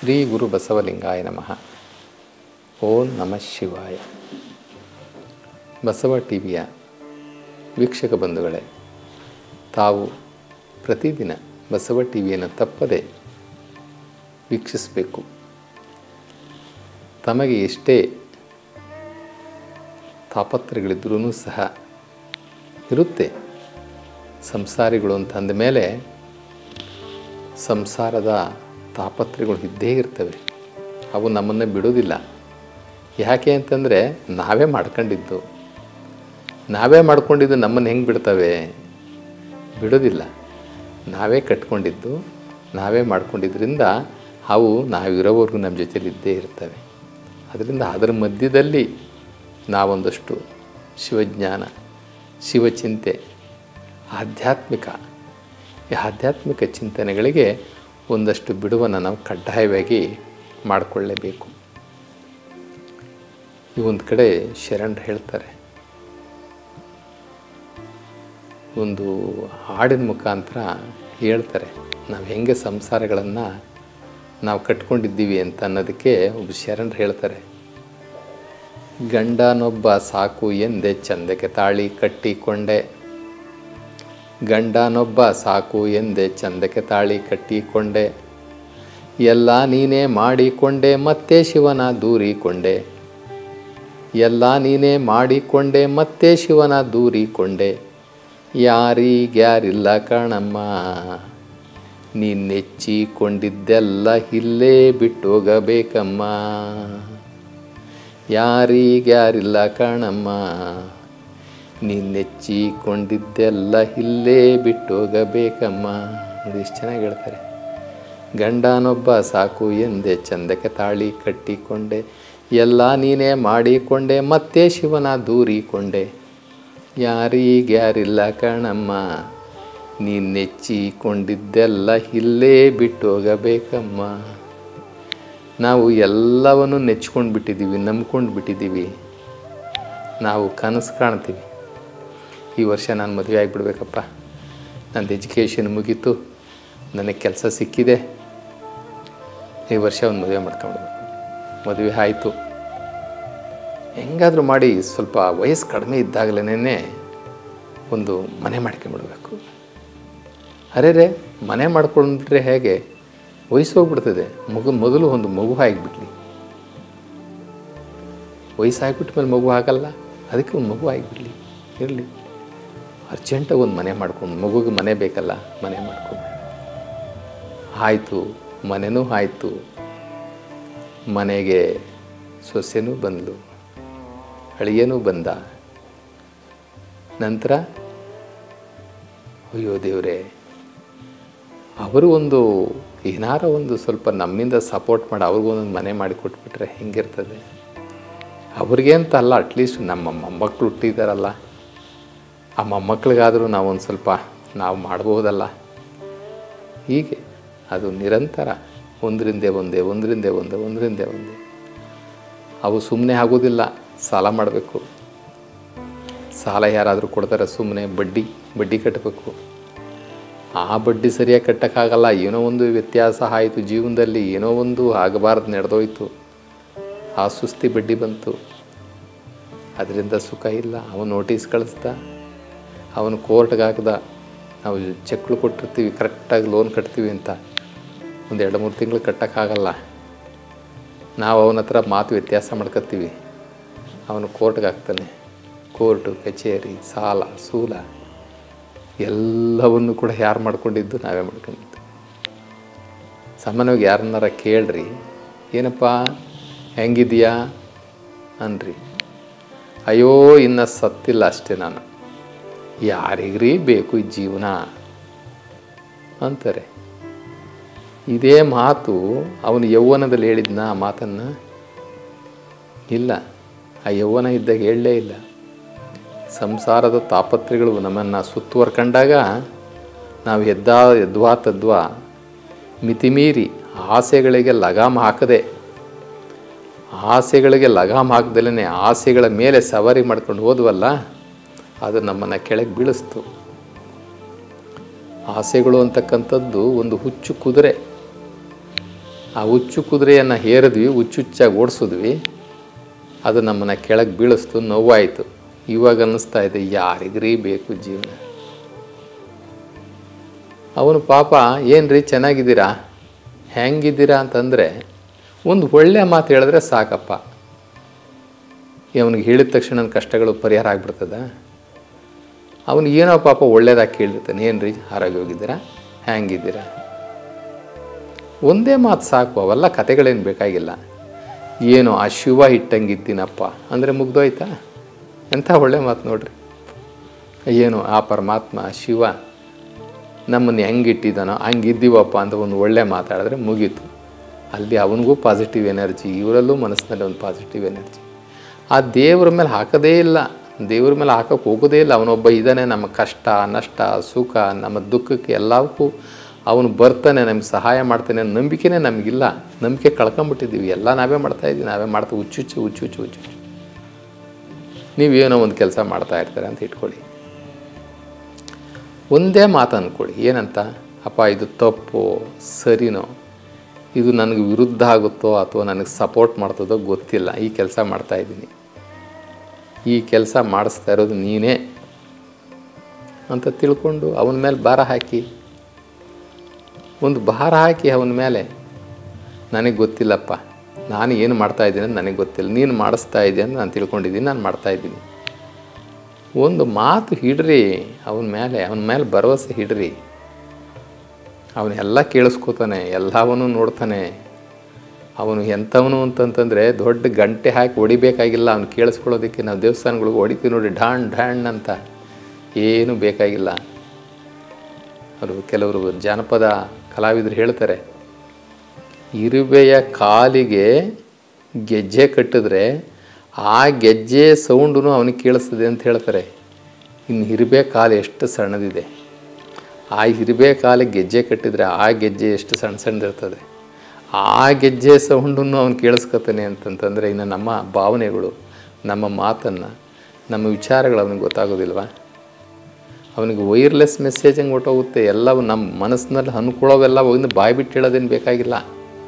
ಶ್ರೀ ಗುರು ಬಸವಲಿಂಗಾಯ ನಮಃ ಓಂ ನಮಃ ಶಿವಾಯ ಬಸವ ಟಿ ವಿಯ ವೀಕ್ಷಕ ಬಂಧುಗಳೇ ತಾವು ಪ್ರತಿದಿನ ಬಸವ ಟಿ ವಿಯನ್ನು ತಪ್ಪದೆ ವೀಕ್ಷಿಸಬೇಕು ತಮಗೆ ಎಷ್ಟೇ ತಾಪತ್ರಗಳಿದ್ರೂ ಸಹ ಇರುತ್ತೆ ಸಂಸಾರಿಗಳು ಅಂತ ಅಂದಮೇಲೆ ಸಂಸಾರದ ತಾಪತ್ರೆಗಳು ಇದ್ದೇ ಇರ್ತವೆ ಅವು ನಮ್ಮನ್ನು ಬಿಡೋದಿಲ್ಲ ಯಾಕೆ ಅಂತಂದರೆ ನಾವೇ ಮಾಡ್ಕೊಂಡಿದ್ದು ನಾವೇ ಮಾಡ್ಕೊಂಡಿದ್ದು ನಮ್ಮನ್ನು ಹೆಂಗೆ ಬಿಡ್ತವೆ ಬಿಡೋದಿಲ್ಲ ನಾವೇ ಕಟ್ಕೊಂಡಿದ್ದು ನಾವೇ ಮಾಡ್ಕೊಂಡಿದ್ದರಿಂದ ಅವು ನಾವಿರೋವರೆಗೂ ನಮ್ಮ ಜೊತೆಲಿ ಇದ್ದೇ ಇರ್ತವೆ ಅದರಿಂದ ಅದರ ಮಧ್ಯದಲ್ಲಿ ನಾವೊಂದಷ್ಟು ಶಿವಜ್ಞಾನ ಶಿವಚಿಂತೆ ಆಧ್ಯಾತ್ಮಿಕ ಈ ಆಧ್ಯಾತ್ಮಿಕ ಚಿಂತನೆಗಳಿಗೆ ಒಂದಷ್ಟು ಬಿಡುವನ್ನು ನಾವು ಕಡ್ಡಾಯವಾಗಿ ಮಾಡಿಕೊಳ್ಳೇಬೇಕು ಈ ಒಂದು ಕಡೆ ಶರಣರು ಹೇಳ್ತಾರೆ ಒಂದು ಹಾಡಿನ ಮುಖಾಂತರ ಹೇಳ್ತಾರೆ ನಾವು ಹೆಂಗೆ ಸಂಸಾರಗಳನ್ನು ನಾವು ಕಟ್ಕೊಂಡಿದ್ದೀವಿ ಅಂತ ಅನ್ನೋದಕ್ಕೆ ಒಬ್ಬ ಶರಣರು ಹೇಳ್ತಾರೆ ಗಂಡನೊಬ್ಬ ಸಾಕು ಎಂದೆ ಚಂದಕ್ಕೆ ತಾಳಿ ಕಟ್ಟಿಕೊಂಡೆ ಗಂಡನೊಬ್ಬ ಸಾಕು ಎಂದೆ ಚಂದಕ್ಕೆ ತಾಳಿ ಕಟ್ಟಿಕೊಂಡೆ ಎಲ್ಲ ನೀನೇ ಮಾಡಿಕೊಂಡೆ ಮತ್ತೆ ಶಿವನ ದೂರಿಕೊಂಡೆ ಎಲ್ಲ ನೀನೇ ಮಾಡಿಕೊಂಡೆ ಮತ್ತೆ ಶಿವನ ದೂರಿಕೊಂಡೆ ಯಾರಿಗ್ಯಾರಿಲ್ಲ ಕಣಮ್ಮ ನೀನು ನೆಚ್ಚಿಕೊಂಡಿದ್ದೆಲ್ಲ ಇಲ್ಲೇ ಬಿಟ್ಟೋಗಬೇಕಮ್ಮ ಯಾರಿಗ್ಯಾರಿಲ್ಲ ಕಣಮ್ಮ ನೀನು ನೆಚ್ಚಿಕೊಂಡಿದ್ದೆಲ್ಲ ಇಲ್ಲೇ ಬಿಟ್ಟೋಗಬೇಕಮ್ಮ ನೋಡಿ ಎಷ್ಟು ಚೆನ್ನಾಗಿ ಹೇಳ್ತಾರೆ ಗಂಡನೊಬ್ಬ ಸಾಕು ಎಂದೆ ಚಂದಕ್ಕೆ ತಾಳಿ ಕಟ್ಟಿಕೊಂಡೆ ಎಲ್ಲ ನೀನೇ ಮಾಡಿಕೊಂಡೆ ಮತ್ತೆ ಶಿವನ ದೂರಿಕೊಂಡೆ ಯಾರಿಗ್ಯಾರಿಲ್ಲ ಕಣಮ್ಮ ನೀನು ನೆಚ್ಚಿಕೊಂಡಿದ್ದೆಲ್ಲ ಇಲ್ಲೇ ಬಿಟ್ಟೋಗಬೇಕಮ್ಮ ನಾವು ಎಲ್ಲವನ್ನು ನೆಚ್ಕೊಂಡು ಬಿಟ್ಟಿದ್ದೀವಿ ನಂಬ್ಕೊಂಡು ಬಿಟ್ಟಿದ್ದೀವಿ ನಾವು ಕನಸು ಕಾಣ್ತೀವಿ ಈ ವರ್ಷ ನಾನು ಮದುವೆ ಆಗಿಬಿಡ್ಬೇಕಪ್ಪ ನಂದು ಎಜುಕೇಷನ್ ಮುಗೀತು ನನಗೆ ಕೆಲಸ ಸಿಕ್ಕಿದೆ ಈ ವರ್ಷ ಒಂದು ಮದುವೆ ಮಾಡ್ಕೊಂಡ್ಬಿಡ್ಬೇಕು ಮದುವೆ ಆಯಿತು ಹೆಂಗಾದರೂ ಮಾಡಿ ಸ್ವಲ್ಪ ವಯಸ್ಸು ಕಡಿಮೆ ಇದ್ದಾಗಲೇ ಒಂದು ಮನೆ ಮಾಡ್ಕೊಂಬಿಡ್ಬೇಕು ಅರೆ ರೇ ಮನೆ ಮಾಡ್ಕೊಂಡ್ರೆ ಹೇಗೆ ವಯಸ್ಸು ಹೋಗ್ಬಿಡ್ತದೆ ಮಗು ಮೊದಲು ಒಂದು ಮಗು ಆಗಿಬಿಡ್ಲಿ ವಯಸ್ಸಾಗ್ಬಿಟ್ಟ ಮೇಲೆ ಮಗು ಆಗಲ್ಲ ಅದಕ್ಕೆ ಒಂದು ಮಗು ಆಗಿಬಿಡ್ಲಿ ಇರಲಿ ಅರ್ಜೆಂಟಾಗಿ ಒಂದು ಮನೆ ಮಾಡ್ಕೊಂಡು ಮಗುಗೆ ಮನೆ ಬೇಕಲ್ಲ ಮನೆ ಮಾಡ್ಕೊಂಡು ಆಯಿತು ಮನೆನೂ ಆಯಿತು ಮನೆಗೆ ಸೊಸೆನೂ ಬಂದಳು ಅಳಿಯನೂ ಬಂದ ನಂತರ ಅಯ್ಯೋ ದೇವರೇ ಅವರು ಒಂದು ಏನಾರ ಒಂದು ಸ್ವಲ್ಪ ನಮ್ಮಿಂದ ಸಪೋರ್ಟ್ ಮಾಡಿ ಅವ್ರಿಗೂ ಒಂದೊಂದು ಮನೆ ಮಾಡಿ ಕೊಟ್ಬಿಟ್ರೆ ಹೆಂಗಿರ್ತದೆ ಅವ್ರಿಗೆ ಅಂತ ಅಲ್ಲ ಅಟ್ಲೀಸ್ಟ್ ನಮ್ಮ ಮೊಮ್ಮಕ್ಕಳು ಹುಟ್ಟಿದಾರಲ್ಲ ಆ ಮೊಮ್ಮಕ್ಕಳಿಗಾದರೂ ನಾವು ಒಂದು ಸ್ವಲ್ಪ ನಾವು ಮಾಡ್ಬೋದಲ್ಲ ಹೀಗೆ ಅದು ನಿರಂತರ ಒಂದರಿಂದೇ ಒಂದೇ ಒಂದರಿಂದೇ ಒಂದೇ ಒಂದರಿಂದೇ ಒಂದೇ ಅವು ಸುಮ್ಮನೆ ಆಗೋದಿಲ್ಲ ಸಾಲ ಮಾಡಬೇಕು ಸಾಲ ಯಾರಾದರೂ ಕೊಡ್ತಾರೆ ಸುಮ್ಮನೆ ಬಡ್ಡಿ ಬಡ್ಡಿ ಕಟ್ಟಬೇಕು ಆ ಬಡ್ಡಿ ಸರಿಯಾಗಿ ಕಟ್ಟೋಕ್ಕಾಗಲ್ಲ ಏನೋ ಒಂದು ವ್ಯತ್ಯಾಸ ಆಯಿತು ಜೀವನದಲ್ಲಿ ಏನೋ ಒಂದು ಆಗಬಾರ್ದು ನಡೆದೋಯ್ತು ಆ ಸುಸ್ತಿ ಬಡ್ಡಿ ಬಂತು ಅದರಿಂದ ಸುಖ ಇಲ್ಲ ಅವನು ನೋಟಿಸ್ ಕಳಿಸ್ದ ಅವನು ಕೋರ್ಟ್ಗೆ ಹಾಕ್ದ ನಾವು ಚೆಕ್ಗಳು ಕೊಟ್ಟಿರ್ತೀವಿ ಕರೆಕ್ಟಾಗಿ ಲೋನ್ ಕಟ್ತೀವಿ ಅಂತ ಒಂದು ಎರಡು ಮೂರು ತಿಂಗಳು ಕಟ್ಟೋಕ್ಕಾಗಲ್ಲ ನಾವು ಅವನ ಹತ್ರ ಮಾತು ವ್ಯತ್ಯಾಸ ಮಾಡ್ಕೊತೀವಿ ಅವನು ಕೋರ್ಟ್ಗೆ ಹಾಕ್ತಾನೆ ಕೋರ್ಟು ಕಚೇರಿ ಸಾಲ ಸೂಲ ಎಲ್ಲವನ್ನು ಕೂಡ ಯಾರು ಮಾಡ್ಕೊಂಡಿದ್ದು ನಾವೇ ಮಾಡ್ಕೊಂಡಿದ್ದು ಸಾಮಾನ್ಯವಾಗಿ ಯಾರನ್ನಾರ ಕೇಳ್ರಿ ಏನಪ್ಪ ಹೆಂಗಿದೆಯಾ ಅನ್ರಿ ಅಯ್ಯೋ ಇನ್ನು ಸತ್ತಿಲ್ಲ ಅಷ್ಟೇ ನಾನು ಯಾರಿಗ್ರೀ ಬೇಕು ಈ ಜೀವನ ಅಂತಾರೆ ಇದೇ ಮಾತು ಅವನು ಯೌವನದಲ್ಲಿ ಹೇಳಿದ್ನ ಆ ಮಾತನ್ನು ಇಲ್ಲ ಆ ಯೌವನ ಇದ್ದಾಗ ಹೇಳಲೇ ಇಲ್ಲ ಸಂಸಾರದ ತಾಪತ್ರೆಗಳು ನಮ್ಮನ್ನು ಸುತ್ತುವರ್ಕೊಂಡಾಗ ನಾವು ಎದ್ದ ಎದ್ವಾ ತದ್ವಾ ಮಿತಿಮೀರಿ ಆಸೆಗಳಿಗೆ ಲಗಾಮ್ ಹಾಕದೆ ಆಸೆಗಳಿಗೆ ಲಗಾಮ್ ಹಾಕ್ದಲೇ ಆಸೆಗಳ ಮೇಲೆ ಸವಾರಿ ಮಾಡ್ಕೊಂಡು ಹೋದ್ವಲ್ಲ ಅದು ನಮ್ಮನ್ನು ಕೆಳಗೆ ಬೀಳಿಸ್ತು ಆಸೆಗಳು ಅಂತಕ್ಕಂಥದ್ದು ಒಂದು ಹುಚ್ಚು ಕುದುರೆ ಆ ಹುಚ್ಚು ಕುದುರೆಯನ್ನು ಹೇರಿದ್ವಿ ಹುಚ್ಚುಚ್ಚಾಗಿ ಓಡಿಸಿದ್ವಿ ಅದು ನಮ್ಮನ್ನು ಕೆಳಗೆ ಬೀಳಿಸ್ತು ನೋವಾಯಿತು ಇವಾಗ ಅನ್ನಿಸ್ತಾ ಇದೆ ಯಾರಿಗ್ರೀ ಬೇಕು ಜೀವನ ಅವನು ಪಾಪ ಏನ್ರಿ ಚೆನ್ನಾಗಿದ್ದೀರಾ ಹೆಂಗಿದ್ದೀರಾ ಅಂತಂದರೆ ಒಂದು ಒಳ್ಳೆಯ ಮಾತು ಹೇಳಿದ್ರೆ ಸಾಕಪ್ಪ ಅವನಿಗೆ ಹೇಳಿದ ತಕ್ಷಣ ನನ್ನ ಕಷ್ಟಗಳು ಪರಿಹಾರ ಆಗ್ಬಿಡ್ತದ ಅವನು ಏನೋ ಪಾಪ ಒಳ್ಳೇದಾಗಿ ಕೇಳಿರ್ತಾನೆ ಏನು ರೀ ಆರೋಗ್ಯ ಹೋಗಿದ್ದೀರಾ ಹೆಂಗಿದ್ದೀರಾ ಒಂದೇ ಮಾತು ಸಾಕು ಅವೆಲ್ಲ ಕತೆಗಳೇನು ಬೇಕಾಗಿಲ್ಲ ಏನು ಆ ಶಿವ ಇಟ್ಟಂಗಿದ್ದೀನಪ್ಪ ಅಂದರೆ ಮುಗ್ದೋಯ್ತಾ ಎಂಥ ಒಳ್ಳೆ ಮಾತು ನೋಡ್ರಿ ಏನು ಆ ಪರಮಾತ್ಮ ಶಿವ ನಮ್ಮನ್ನು ಹೆಂಗಿಟ್ಟಿದ್ದಾನೋ ಹಂಗಿದ್ದೀವಪ್ಪ ಅಂತ ಒಂದು ಒಳ್ಳೆ ಮಾತಾಡಿದ್ರೆ ಮುಗೀತು ಅಲ್ಲಿ ಅವನಿಗೂ ಪಾಸಿಟಿವ್ ಎನರ್ಜಿ ಇವರಲ್ಲೂ ಮನಸ್ಸಿನಲ್ಲಿ ಒಂದು ಪಾಸಿಟಿವ್ ಎನರ್ಜಿ ಆ ದೇವ್ರ ಮೇಲೆ ಹಾಕೋದೇ ಇಲ್ಲ ದೇವ್ರ ಮೇಲೆ ಹಾಕೋಕೆ ಹೋಗೋದೇ ಇಲ್ಲ ಅವನೊಬ್ಬ ಇದ್ದಾನೆ ನಮ್ಮ ಕಷ್ಟ ನಷ್ಟ ಸುಖ ನಮ್ಮ ದುಃಖಕ್ಕೆ ಎಲ್ಲವಕ್ಕೂ ಅವನು ಬರ್ತಾನೆ ನಮ್ಗೆ ಸಹಾಯ ಮಾಡ್ತಾನೆ ಅನ್ನೋ ನಂಬಿಕೆನೇ ನಮಗಿಲ್ಲ ನಂಬಿಕೆ ಕಳ್ಕೊಂಬಿಟ್ಟಿದ್ದೀವಿ ಎಲ್ಲ ನಾವೇ ಮಾಡ್ತಾ ಇದ್ದೀವಿ ನಾವೇ ಮಾಡ್ತಾ ಹುಚ್ಚುಚ್ಚು ಹುಚ್ಚುಚ್ಚು ಹುಚ್ಚುಚ್ಚು ನೀವೇನೋ ಒಂದು ಕೆಲಸ ಮಾಡ್ತಾ ಇರ್ತಾರೆ ಅಂತ ಇಟ್ಕೊಳ್ಳಿ ಒಂದೇ ಮಾತು ಅಂದ್ಕೊಳ್ಳಿ ಏನಂತ ಅಪ್ಪ ಇದು ತಪ್ಪು ಸರಿನೋ ಇದು ನನಗೆ ವಿರುದ್ಧ ಆಗುತ್ತೋ ಅಥವಾ ನನಗೆ ಸಪೋರ್ಟ್ ಮಾಡ್ತದೋ ಗೊತ್ತಿಲ್ಲ ಈ ಕೆಲಸ ಮಾಡ್ತಾಯಿದ್ದೀನಿ ಈ ಕೆಲಸ ಮಾಡಿಸ್ತಾ ಇರೋದು ನೀನೇ ಅಂತ ತಿಳ್ಕೊಂಡು ಅವನ ಮೇಲೆ ಭಾರ ಹಾಕಿ ಒಂದು ಭಾರ ಹಾಕಿ ಅವನ ಮೇಲೆ ನನಗೆ ಗೊತ್ತಿಲ್ಲಪ್ಪ ನಾನು ಏನು ಮಾಡ್ತಾಯಿದ್ದೀನಿ ಅಂತ ನನಗೆ ಗೊತ್ತಿಲ್ಲ ನೀನು ಮಾಡಿಸ್ತಾ ಇದೆಯಾ ಅಂತ ನಾನು ತಿಳ್ಕೊಂಡಿದ್ದೀನಿ ನಾನು ಮಾಡ್ತಾಯಿದ್ದೀನಿ ಒಂದು ಮಾತು ಹಿಡ್ರಿ ಅವನ ಮೇಲೆ ಅವನ ಮೇಲೆ ಭರವಸೆ ಹಿಡ್ರಿ ಅವನೆಲ್ಲ ಕೇಳಿಸ್ಕೋತಾನೆ ಎಲ್ಲವನ್ನೂ ನೋಡ್ತಾನೆ ಅವನು ಎಂಥವನು ಅಂತಂತಂದರೆ ದೊಡ್ಡ ಗಂಟೆ ಹಾಕಿ ಹೊಡಿಬೇಕಾಗಿಲ್ಲ ಅವ್ನು ಕೇಳಿಸ್ಕೊಳ್ಳೋದಕ್ಕೆ ನಾವು ದೇವಸ್ಥಾನಗಳಿಗೆ ಹೊಡಿತೀವಿ ನೋಡಿ ಢಾಣ್ ಢಾಣ್ ಅಂತ ಏನೂ ಬೇಕಾಗಿಲ್ಲ ಅವರು ಕೆಲವರು ಜಾನಪದ ಕಲಾವಿದರು ಹೇಳ್ತಾರೆ ಇರುವೆಯ ಕಾಲಿಗೆ ಗೆಜ್ಜೆ ಕಟ್ಟಿದ್ರೆ ಆ ಗೆಜ್ಜೆ ಸೌಂಡು ಅವನಿಗೆ ಕೇಳಿಸ್ತದೆ ಅಂತ ಹೇಳ್ತಾರೆ ಇನ್ನು ಇರುವೆ ಕಾಲು ಎಷ್ಟು ಸಣ್ಣದಿದೆ ಆ ಇರುವೆ ಕಾಲಿಗೆ ಗೆಜ್ಜೆ ಕಟ್ಟಿದರೆ ಆ ಗೆಜ್ಜೆ ಎಷ್ಟು ಸಣ್ಣ ಸಣ್ಣದಿರ್ತದೆ ಆ ಗೆಜ್ಜೆ ಸೌಂಡನ್ನು ಅವನು ಕೇಳಿಸ್ಕೊತಾನೆ ಅಂತಂತಂದರೆ ಇನ್ನು ನಮ್ಮ ಭಾವನೆಗಳು ನಮ್ಮ ಮಾತನ್ನು ನಮ್ಮ ವಿಚಾರಗಳು ಅವನಿಗೆ ಗೊತ್ತಾಗೋದಿಲ್ವಾ ಅವನಿಗೆ ವೈರ್ಲೆಸ್ ಮೆಸೇಜ್ ಹಂಗೆ ಹೊಟ್ಟೋಗುತ್ತೆ ಎಲ್ಲವೂ ನಮ್ಮ ಮನಸ್ಸಿನಲ್ಲಿ ಅನ್ಕೊಳ್ಳೋವೆಲ್ಲ ಒಂದು ಬಾಯಿ ಬಿಟ್ಟು ಹೇಳೋದೇನು ಬೇಕಾಗಿಲ್ಲ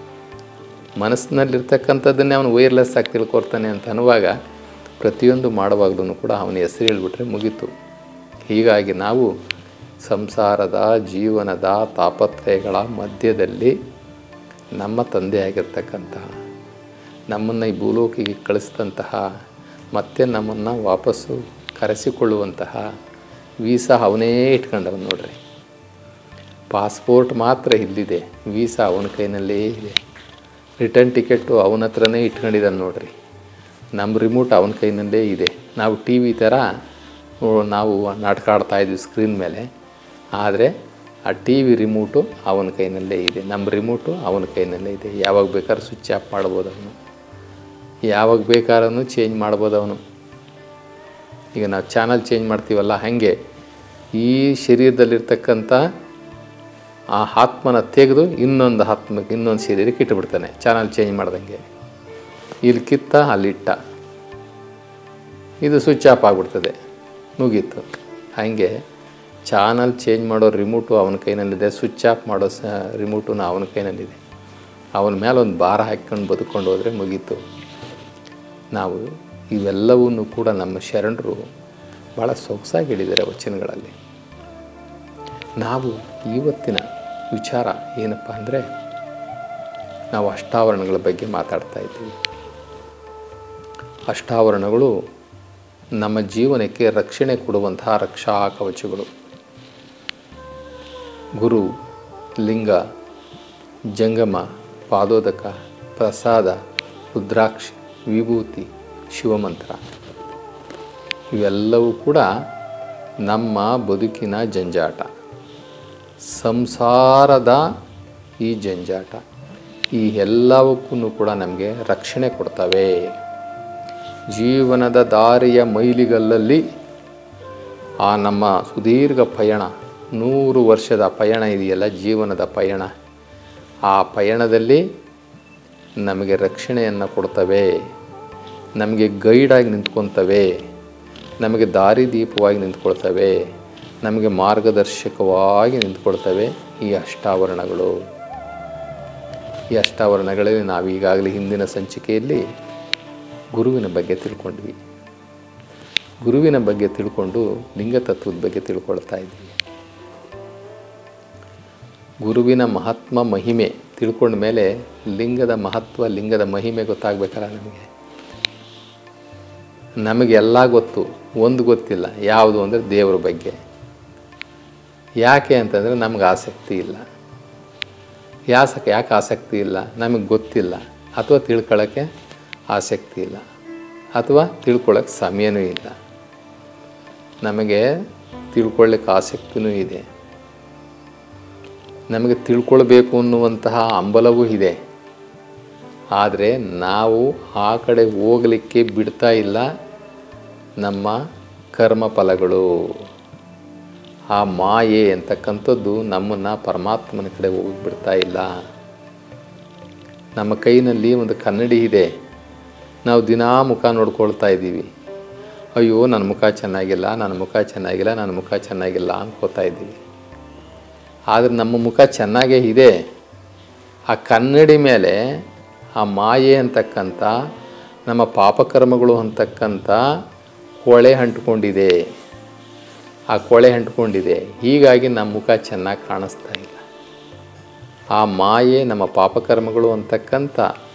ಮನಸ್ಸಿನಲ್ಲಿರ್ತಕ್ಕಂಥದ್ದನ್ನೇ ಅವನು ವೈರ್ಲೆಸ್ ಆಗಿ ತಿಳ್ಕೊಳ್ತಾನೆ ಅಂತ ಅನ್ನುವಾಗ ಪ್ರತಿಯೊಂದು ಮಾಡುವಾಗಲೂ ಕೂಡ ಅವನ ಹೆಸರು ಹೇಳ್ಬಿಟ್ರೆ ಮುಗೀತು ಹೀಗಾಗಿ ನಾವು ಸಂಸಾರದ ಜೀವನದ ತಾಪತ್ರಯಗಳ ಮಧ್ಯದಲ್ಲಿ ನಮ್ಮ ತಂದೆಯಾಗಿರ್ತಕ್ಕಂತಹ ನಮ್ಮನ್ನು ಈ ಭೂಲೋಕಿಗೆ ಕಳಿಸಿದಂತಹ ಮತ್ತೆ ನಮ್ಮನ್ನು ವಾಪಸ್ಸು ಕರೆಸಿಕೊಳ್ಳುವಂತಹ ವೀಸಾ ಅವನೇ ಇಟ್ಕೊಂಡವನು ನೋಡ್ರಿ ಪಾಸ್ಪೋರ್ಟ್ ಮಾತ್ರ ಇಲ್ಲಿದೆ ವೀಸಾ ಅವನ ಕೈನಲ್ಲೇ ಇದೆ ರಿಟರ್ನ್ ಟಿಕೆಟು ಅವನ ಹತ್ರನೇ ಇಟ್ಕೊಂಡಿದ್ದಾನೆ ನೋಡ್ರಿ ನಮ್ಮ ರಿಮೋಟ್ ಅವನ ಕೈನಲ್ಲೇ ಇದೆ ನಾವು ಟಿ ವಿ ಥರ ನಾವು ನಾಟಕ ಆಡ್ತಾ ಇದ್ವಿ ಸ್ಕ್ರೀನ್ ಮೇಲೆ ಆದರೆ ಆ ಟಿ ವಿ ರಿಮೋಟು ಅವನ ಕೈನಲ್ಲೇ ಇದೆ ನಮ್ಮ ರಿಮೋಟು ಅವನ ಕೈನಲ್ಲೇ ಇದೆ ಯಾವಾಗ ಬೇಕಾದ್ರೂ ಸ್ವಿಚ್ ಆಫ್ ಮಾಡ್ಬೋದು ಅವನು ಯಾವಾಗ ಬೇಕಾದ್ರೂ ಚೇಂಜ್ ಮಾಡ್ಬೋದು ಅವನು ಈಗ ನಾವು ಚಾನಲ್ ಚೇಂಜ್ ಮಾಡ್ತೀವಲ್ಲ ಹಾಗೆ ಈ ಶರೀರದಲ್ಲಿರ್ತಕ್ಕಂಥ ಆ ಆತ್ಮನ ತೆಗೆದು ಇನ್ನೊಂದು ಆತ್ಮಕ್ಕೆ ಇನ್ನೊಂದು ಶರೀರಕ್ಕೆ ಇಟ್ಟುಬಿಡ್ತಾನೆ ಚಾನಲ್ ಚೇಂಜ್ ಮಾಡ್ದಂಗೆ ಇಲ್ಲಿ ಕಿತ್ತ ಅಲ್ಲಿಟ್ಟ ಇದು ಸ್ವಿಚ್ ಆಫ್ ಆಗಿಬಿಡ್ತದೆ ಮುಗೀತು ಹಾಗೆ ಚಾನಲ್ ಚೇಂಜ್ ಮಾಡೋ ರಿಮೋಟು ಅವನ ಕೈನಲ್ಲಿದೆ ಸ್ವಿಚ್ ಆಫ್ ಮಾಡೋ ಸ ರಿಮೋಟು ಅವನ ಕೈನಲ್ಲಿದೆ ಅವನ ಮೇಲೆ ಒಂದು ಭಾರ ಹಾಕ್ಕೊಂಡು ಬದುಕೊಂಡು ಹೋದರೆ ಮುಗೀತು ನಾವು ಇವೆಲ್ಲವನ್ನೂ ಕೂಡ ನಮ್ಮ ಶರಣರು ಭಾಳ ಸೊಗಸಾಗಿ ಹೇಳಿದ್ದಾರೆ ವಚನಗಳಲ್ಲಿ ನಾವು ಇವತ್ತಿನ ವಿಚಾರ ಏನಪ್ಪ ಅಂದರೆ ನಾವು ಅಷ್ಟಾವರಣಗಳ ಬಗ್ಗೆ ಮಾತಾಡ್ತಾ ಇದ್ದೀವಿ ಅಷ್ಟಾವರಣಗಳು ನಮ್ಮ ಜೀವನಕ್ಕೆ ರಕ್ಷಣೆ ಕೊಡುವಂತಹ ರಕ್ಷಾ ಕವಚಗಳು ಗುರು ಲಿಂಗ ಜಂಗಮ ಪಾದೋದಕ ಪ್ರಸಾದ ರುದ್ರಾಕ್ಷಿ ವಿಭೂತಿ ಶಿವಮಂತ್ರ ಇವೆಲ್ಲವೂ ಕೂಡ ನಮ್ಮ ಬದುಕಿನ ಜಂಜಾಟ ಸಂಸಾರದ ಈ ಜಂಜಾಟ ಈ ಎಲ್ಲವಕ್ಕೂ ಕೂಡ ನಮಗೆ ರಕ್ಷಣೆ ಕೊಡ್ತವೆ ಜೀವನದ ದಾರಿಯ ಮೈಲಿಗಲ್ಲಲ್ಲಿ ಆ ನಮ್ಮ ಸುದೀರ್ಘ ಪಯಣ ನೂರು ವರ್ಷದ ಪಯಣ ಇದೆಯಲ್ಲ ಜೀವನದ ಪಯಣ ಆ ಪಯಣದಲ್ಲಿ ನಮಗೆ ರಕ್ಷಣೆಯನ್ನು ಕೊಡ್ತವೆ ನಮಗೆ ಗೈಡಾಗಿ ನಿಂತ್ಕೊತವೆ ನಮಗೆ ದಾರಿದೀಪವಾಗಿ ನಿಂತ್ಕೊಳ್ತವೆ ನಮಗೆ ಮಾರ್ಗದರ್ಶಕವಾಗಿ ನಿಂತ್ಕೊಳ್ತವೆ ಈ ಅಷ್ಟಾವರಣಗಳು ಈ ಅಷ್ಟಾವರಣಗಳಲ್ಲಿ ನಾವು ಈಗಾಗಲೇ ಹಿಂದಿನ ಸಂಚಿಕೆಯಲ್ಲಿ ಗುರುವಿನ ಬಗ್ಗೆ ತಿಳ್ಕೊಂಡ್ವಿ ಗುರುವಿನ ಬಗ್ಗೆ ತಿಳ್ಕೊಂಡು ಲಿಂಗತತ್ವದ ಬಗ್ಗೆ ತಿಳ್ಕೊಳ್ತಾ ಇದ್ವಿ ಗುರುವಿನ ಮಹಾತ್ಮ ಮಹಿಮೆ ತಿಳ್ಕೊಂಡ ಮೇಲೆ ಲಿಂಗದ ಮಹತ್ವ ಲಿಂಗದ ಮಹಿಮೆ ಗೊತ್ತಾಗಬೇಕಲ್ಲ ನಮಗೆ ನಮಗೆಲ್ಲ ಗೊತ್ತು ಒಂದು ಗೊತ್ತಿಲ್ಲ ಯಾವುದು ಅಂದರೆ ದೇವರ ಬಗ್ಗೆ ಯಾಕೆ ಅಂತಂದರೆ ನಮಗೆ ಆಸಕ್ತಿ ಇಲ್ಲ ಯಾಸಕ್ಕೆ ಯಾಕೆ ಆಸಕ್ತಿ ಇಲ್ಲ ನಮಗೆ ಗೊತ್ತಿಲ್ಲ ಅಥವಾ ತಿಳ್ಕೊಳ್ಳೋಕ್ಕೆ ಆಸಕ್ತಿ ಇಲ್ಲ ಅಥವಾ ತಿಳ್ಕೊಳ್ಳೋಕ್ಕೆ ಸಮಯನೂ ಇಲ್ಲ ನಮಗೆ ತಿಳ್ಕೊಳ್ಳಿಕ್ಕೆ ಆಸಕ್ತಿನೂ ಇದೆ ನಮಗೆ ತಿಳ್ಕೊಳ್ಬೇಕು ಅನ್ನುವಂತಹ ಹಂಬಲವೂ ಇದೆ ಆದರೆ ನಾವು ಆ ಕಡೆ ಹೋಗಲಿಕ್ಕೆ ಬಿಡ್ತಾ ಇಲ್ಲ ನಮ್ಮ ಕರ್ಮ ಫಲಗಳು ಆ ಮಾಯೆ ಅಂತಕ್ಕಂಥದ್ದು ನಮ್ಮನ್ನು ಪರಮಾತ್ಮನ ಕಡೆ ಹೋಗಿ ಬಿಡ್ತಾ ಇಲ್ಲ ನಮ್ಮ ಕೈನಲ್ಲಿ ಒಂದು ಕನ್ನಡಿ ಇದೆ ನಾವು ದಿನಾ ಮುಖ ನೋಡ್ಕೊಳ್ತಾ ಇದ್ದೀವಿ ಅಯ್ಯೋ ನನ್ನ ಮುಖ ಚೆನ್ನಾಗಿಲ್ಲ ನನ್ನ ಮುಖ ಚೆನ್ನಾಗಿಲ್ಲ ನನ್ನ ಮುಖ ಚೆನ್ನಾಗಿಲ್ಲ ಅನ್ಕೋತಾ ಇದ್ದೀವಿ ಆದರೆ ನಮ್ಮ ಮುಖ ಚೆನ್ನಾಗೇ ಇದೆ ಆ ಕನ್ನಡಿ ಮೇಲೆ ಆ ಮಾಯೆ ಅಂತಕ್ಕಂಥ ನಮ್ಮ ಪಾಪಕರ್ಮಗಳು ಅಂತಕ್ಕಂಥ ಕೊಳೆ ಅಂಟ್ಕೊಂಡಿದೆ ಆ ಕೊಳೆ ಅಂಟ್ಕೊಂಡಿದೆ ಹೀಗಾಗಿ ನಮ್ಮ ಮುಖ ಚೆನ್ನಾಗಿ ಕಾಣಿಸ್ತಾ ಇಲ್ಲ ಆ ಮಾಯೆ ನಮ್ಮ ಪಾಪಕರ್ಮಗಳು ಅಂತಕ್ಕಂಥ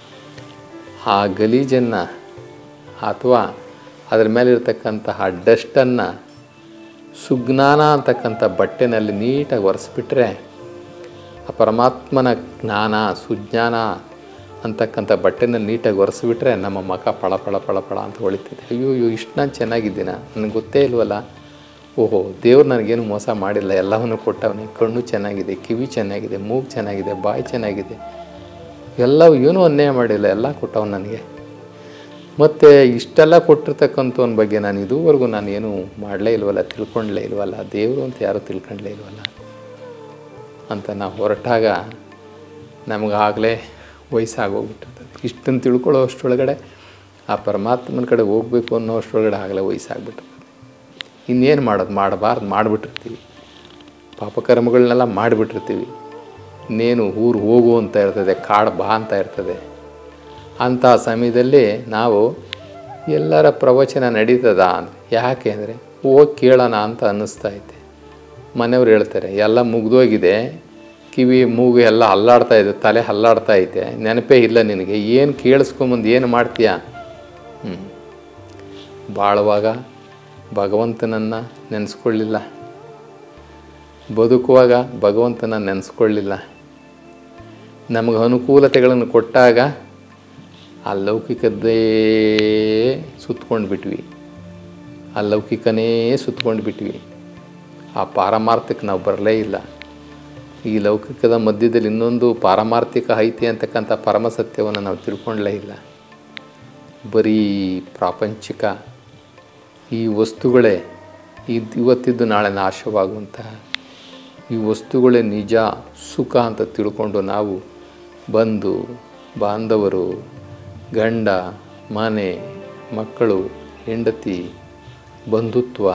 ಆ ಗಲೀಜನ್ನು ಅಥವಾ ಅದರ ಮೇಲಿರ್ತಕ್ಕಂತಹ ಡಸ್ಟನ್ನು ಸುಜ್ಞಾನ ಅಂತಕ್ಕಂಥ ಬಟ್ಟೆನಲ್ಲಿ ನೀಟಾಗಿ ಒರೆಸ್ಬಿಟ್ರೆ ಆ ಪರಮಾತ್ಮನ ಜ್ಞಾನ ಸುಜ್ಞಾನ ಅಂತಕ್ಕಂಥ ಬಟ್ಟೆನಲ್ಲಿ ನೀಟಾಗಿ ಒರೆಸ್ಬಿಟ್ರೆ ನಮ್ಮ ಮುಖ ಪಳ ಪಳ ಪಳ ಪಳ ಅಂತ ಹೊಳಿತಿದೆ ಅಯ್ಯೋ ಅಯ್ಯೋ ಇಷ್ಟು ನಾನು ಚೆನ್ನಾಗಿದ್ದೀನ ನನಗೆ ಗೊತ್ತೇ ಇಲ್ವಲ್ಲ ಓಹೋ ದೇವ್ರು ನನಗೇನು ಮೋಸ ಮಾಡಿಲ್ಲ ಎಲ್ಲವನ್ನೂ ಕೊಟ್ಟವನೇ ಕಣ್ಣು ಚೆನ್ನಾಗಿದೆ ಕಿವಿ ಚೆನ್ನಾಗಿದೆ ಮೂಗು ಚೆನ್ನಾಗಿದೆ ಬಾಯಿ ಚೆನ್ನಾಗಿದೆ ಎಲ್ಲವೂ ಏನೂ ಅನ್ಯಾಯ ಮಾಡಿಲ್ಲ ಎಲ್ಲ ಕೊಟ್ಟವನು ನನಗೆ ಮತ್ತು ಇಷ್ಟೆಲ್ಲ ಕೊಟ್ಟಿರ್ತಕ್ಕಂಥವನ ಬಗ್ಗೆ ನಾನು ಇದುವರೆಗೂ ನಾನು ಏನು ಮಾಡಲೇ ಇಲ್ವಲ್ಲ ತಿಳ್ಕೊಂಡ್ಲೇ ಇಲ್ವಲ್ಲ ದೇವರು ಅಂತ ಯಾರೂ ತಿಳ್ಕೊಂಡ್ಲೇ ಇಲ್ವಲ್ಲ ಅಂತ ನಾವು ಹೊರಟಾಗ ನಮಗಾಗಲೇ ವಯಸ್ಸಾಗೋಗ್ಬಿಟ್ಟಿರ್ತದೆ ಇಷ್ಟನ್ನು ತಿಳ್ಕೊಳ್ಳೋ ಅಷ್ಟರೊಳಗಡೆ ಆ ಪರಮಾತ್ಮನ ಕಡೆ ಹೋಗಬೇಕು ಅನ್ನೋ ಅಷ್ಟರೊಳಗಡೆ ಆಗಲೇ ವಯಸ್ಸಾಗ್ಬಿಟ್ಟಿರ್ತದೆ ಇನ್ನೇನು ಮಾಡೋದು ಮಾಡಬಾರ್ದು ಮಾಡಿಬಿಟ್ಟಿರ್ತೀವಿ ಪಾಪಕರ್ಮಗಳನ್ನೆಲ್ಲ ಮಾಡಿಬಿಟ್ಟಿರ್ತೀವಿ ಇನ್ನೇನು ಊರು ಹೋಗು ಅಂತ ಇರ್ತದೆ ಕಾಡು ಬಾ ಅಂತ ಇರ್ತದೆ ಅಂಥ ಸಮಯದಲ್ಲಿ ನಾವು ಎಲ್ಲರ ಪ್ರವಚನ ನಡೀತದ ಅಂದರೆ ಯಾಕೆ ಅಂದರೆ ಹೋಗಿ ಕೇಳೋಣ ಅಂತ ಅನ್ನಿಸ್ತಾ ಐತೆ ಮನೆಯವ್ರು ಹೇಳ್ತಾರೆ ಎಲ್ಲ ಮುಗ್ದೋಗಿದೆ ಕಿವಿ ಮೂಗು ಎಲ್ಲ ಹಲ್ಲಾಡ್ತಾ ಇದೆ ತಲೆ ಹಲ್ಲಾಡ್ತಾ ಐತೆ ನೆನಪೇ ಇಲ್ಲ ನಿನಗೆ ಏನು ಕೇಳಿಸ್ಕೊಂಬಂದು ಏನು ಮಾಡ್ತೀಯ ಹ್ಞೂ ಬಾಳುವಾಗ ಭಗವಂತನನ್ನು ನೆನೆಸ್ಕೊಳ್ಳಿಲ್ಲ ಬದುಕುವಾಗ ಭಗವಂತನ ನೆನೆಸ್ಕೊಳ್ಳಿಲ್ಲ ನಮಗೆ ಅನುಕೂಲತೆಗಳನ್ನು ಕೊಟ್ಟಾಗ ಆ ಲೌಕಿಕದ್ದೇ ಸುತ್ಕೊಂಡು ಬಿಟ್ವಿ ಆ ಲೌಕಿಕನೇ ಸುತ್ಕೊಂಡು ಬಿಟ್ವಿ ಆ ಪಾರಮಾರ್ಥಕ್ಕೆ ನಾವು ಬರಲೇ ಇಲ್ಲ ಈ ಲೌಕಿಕದ ಮಧ್ಯದಲ್ಲಿ ಇನ್ನೊಂದು ಪಾರಮಾರ್ಥಿಕ ಐತಿ ಅಂತಕ್ಕಂಥ ಪರಮ ಸತ್ಯವನ್ನು ನಾವು ತಿಳ್ಕೊಳ್ಳೇ ಇಲ್ಲ ಬರೀ ಪ್ರಾಪಂಚಿಕ ಈ ವಸ್ತುಗಳೇ ಇದು ಇವತ್ತಿದ್ದು ನಾಳೆ ನಾಶವಾಗುವಂತಹ ಈ ವಸ್ತುಗಳೇ ನಿಜ ಸುಖ ಅಂತ ತಿಳ್ಕೊಂಡು ನಾವು ಬಂಧು ಬಾಂಧವರು ಗಂಡ ಮನೆ ಮಕ್ಕಳು ಹೆಂಡತಿ ಬಂಧುತ್ವ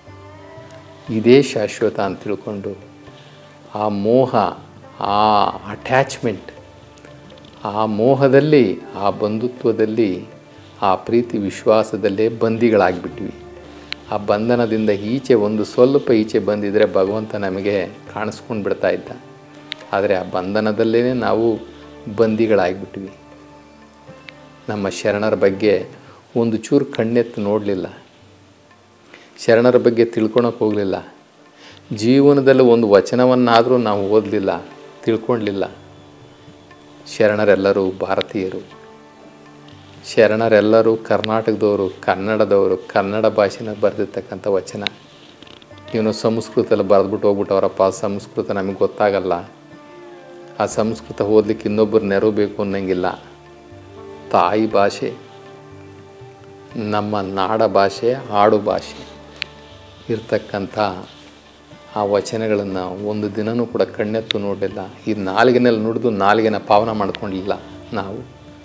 ಇದೇ ಶಾಶ್ವತ ಅಂತ ತಿಳ್ಕೊಂಡು ಆ ಮೋಹ ಆ ಅಟ್ಯಾಚ್ಮೆಂಟ್ ಆ ಮೋಹದಲ್ಲಿ ಆ ಬಂಧುತ್ವದಲ್ಲಿ ಆ ಪ್ರೀತಿ ವಿಶ್ವಾಸದಲ್ಲೇ ಬಂದಿಗಳಾಗ್ಬಿಟ್ವಿ ಆ ಬಂಧನದಿಂದ ಈಚೆ ಒಂದು ಸ್ವಲ್ಪ ಈಚೆ ಬಂದಿದ್ದರೆ ಭಗವಂತ ನಮಗೆ ಕಾಣಿಸ್ಕೊಂಡು ಬಿಡ್ತಾ ಇದ್ದ ಆದರೆ ಆ ಬಂಧನದಲ್ಲೇ ನಾವು ಬಂದಿಗಳಾಗ್ಬಿಟ್ವಿ ನಮ್ಮ ಶರಣರ ಬಗ್ಗೆ ಒಂದು ಚೂರು ಕಣ್ಣೆತ್ತು ನೋಡಲಿಲ್ಲ ಶರಣರ ಬಗ್ಗೆ ತಿಳ್ಕೊಳಕ್ಕೆ ಹೋಗಲಿಲ್ಲ ಜೀವನದಲ್ಲಿ ಒಂದು ವಚನವನ್ನಾದರೂ ನಾವು ಓದಲಿಲ್ಲ ತಿಳ್ಕೊಳ್ಳಲಿಲ್ಲ ಶರಣರೆಲ್ಲರೂ ಭಾರತೀಯರು ಶರಣರೆಲ್ಲರೂ ಕರ್ನಾಟಕದವರು ಕನ್ನಡದವರು ಕನ್ನಡ ಭಾಷೆನ ಬರೆದಿರ್ತಕ್ಕಂಥ ವಚನ ಇವನು ಸಂಸ್ಕೃತದಲ್ಲಿ ಬರೆದ್ಬಿಟ್ಟು ಹೋಗ್ಬಿಟ್ಟವರಪ್ಪ ಸಂಸ್ಕೃತ ನಮಗೆ ಗೊತ್ತಾಗಲ್ಲ ಆ ಸಂಸ್ಕೃತ ಓದಲಿಕ್ಕೆ ಇನ್ನೊಬ್ಬರು ನೆರವು ಬೇಕು ಅನ್ನಂಗಿಲ್ಲ ತಾಯಿ ಭಾಷೆ ನಮ್ಮ ನಾಡ ಭಾಷೆ ಆಡು ಭಾಷೆ ಇರ್ತಕ್ಕಂಥ ಆ ವಚನಗಳನ್ನು ಒಂದು ದಿನವೂ ಕೂಡ ಕಣ್ಣೆತ್ತು ನೋಡಲಿಲ್ಲ ಈ ನಾಲಿಗೆನಲ್ಲಿ ನುಡಿದು ನಾಲಿಗೆನ ಪಾವನ ಮಾಡ್ಕೊಂಡಿಲ್ಲ ನಾವು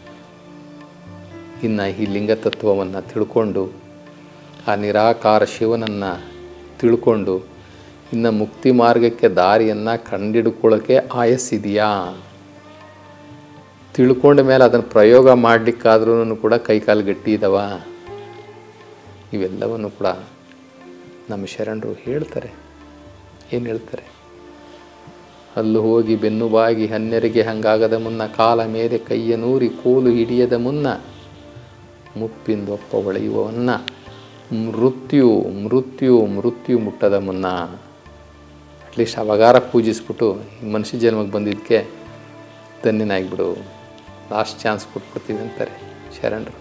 ಇನ್ನು ಈ ಲಿಂಗತತ್ವವನ್ನು ತಿಳ್ಕೊಂಡು ಆ ನಿರಾಕಾರ ಶಿವನನ್ನು ತಿಳ್ಕೊಂಡು ಇನ್ನು ಮುಕ್ತಿ ಮಾರ್ಗಕ್ಕೆ ದಾರಿಯನ್ನು ಕಂಡಿಡ್ಕೊಳ್ಳೋಕ್ಕೆ ಆಯಸ್ಸಿದೆಯಾ ತಿಳ್ಕೊಂಡ ಮೇಲೆ ಅದನ್ನು ಪ್ರಯೋಗ ಮಾಡಲಿಕ್ಕಾದ್ರೂ ಕೂಡ ಕೈಕಾಲು ಗಟ್ಟಿ ಇದ್ದಾವ ಇವೆಲ್ಲವನ್ನು ಕೂಡ ನಮ್ಮ ಶರಣರು ಹೇಳ್ತಾರೆ ಏನು ಹೇಳ್ತಾರೆ ಅಲ್ಲು ಹೋಗಿ ಬೆನ್ನು ಬಾಗಿ ಹನ್ನೆರಿಗೆ ಹಂಗಾಗದ ಮುನ್ನ ಕಾಲ ಮೇಲೆ ಕೈಯ ನೂರಿ ಕೋಲು ಹಿಡಿಯದ ಮುನ್ನ ಮುಪ್ಪಿಂದೊಪ್ಪ ಒಳೆಯುವವನ್ನ ಮೃತ್ಯು ಮೃತ್ಯು ಮೃತ್ಯು ಮುಟ್ಟದ ಮುನ್ನ ಅಟ್ಲೀಸ್ಟ್ ಅವಾಗಾರ ಪೂಜಿಸ್ಬಿಟ್ಟು ಈ ಮನುಷ್ಯ ಜನ್ಮಕ್ಕೆ ಬಂದಿದ್ದಕ್ಕೆ ಧನ್ಯನಾಗಿಬಿಡು ಲಾಸ್ಟ್ ಚಾನ್ಸ್ ಕೊಟ್ಬಿಡ್ತೀವಿ ಅಂತಾರೆ ಶರಣರು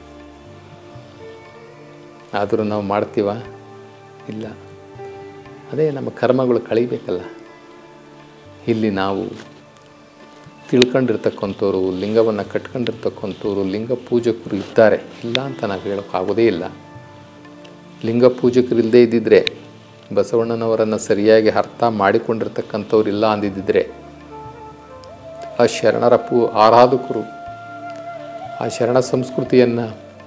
ಆದರೂ ನಾವು ಮಾಡ್ತೀವ ಇಲ್ಲ ಅದೇ ನಮ್ಮ ಕರ್ಮಗಳು ಕಳಿಬೇಕಲ್ಲ ಇಲ್ಲಿ ನಾವು ತಿಳ್ಕೊಂಡಿರ್ತಕ್ಕಂಥವ್ರು ಲಿಂಗವನ್ನು ಕಟ್ಕೊಂಡಿರ್ತಕ್ಕಂಥವ್ರು ಲಿಂಗ ಪೂಜಕರು ಇದ್ದಾರೆ ಇಲ್ಲ ಅಂತ ನಾವು ಹೇಳೋಕ್ಕಾಗೋದೇ ಇಲ್ಲ ಲಿಂಗ ಪೂಜಕರು ಇಲ್ಲದೇ ಇದ್ದಿದ್ರೆ ಬಸವಣ್ಣನವರನ್ನು ಸರಿಯಾಗಿ ಅರ್ಥ ಮಾಡಿಕೊಂಡಿರ್ತಕ್ಕಂಥವ್ರು ಇಲ್ಲ ಅಂದಿದ್ದಿದ್ರೆ ಆ ಶರಣರ ಪೂ ಆರಾಧಕರು ಆ ಶರಣ ಸಂಸ್ಕೃತಿಯನ್ನು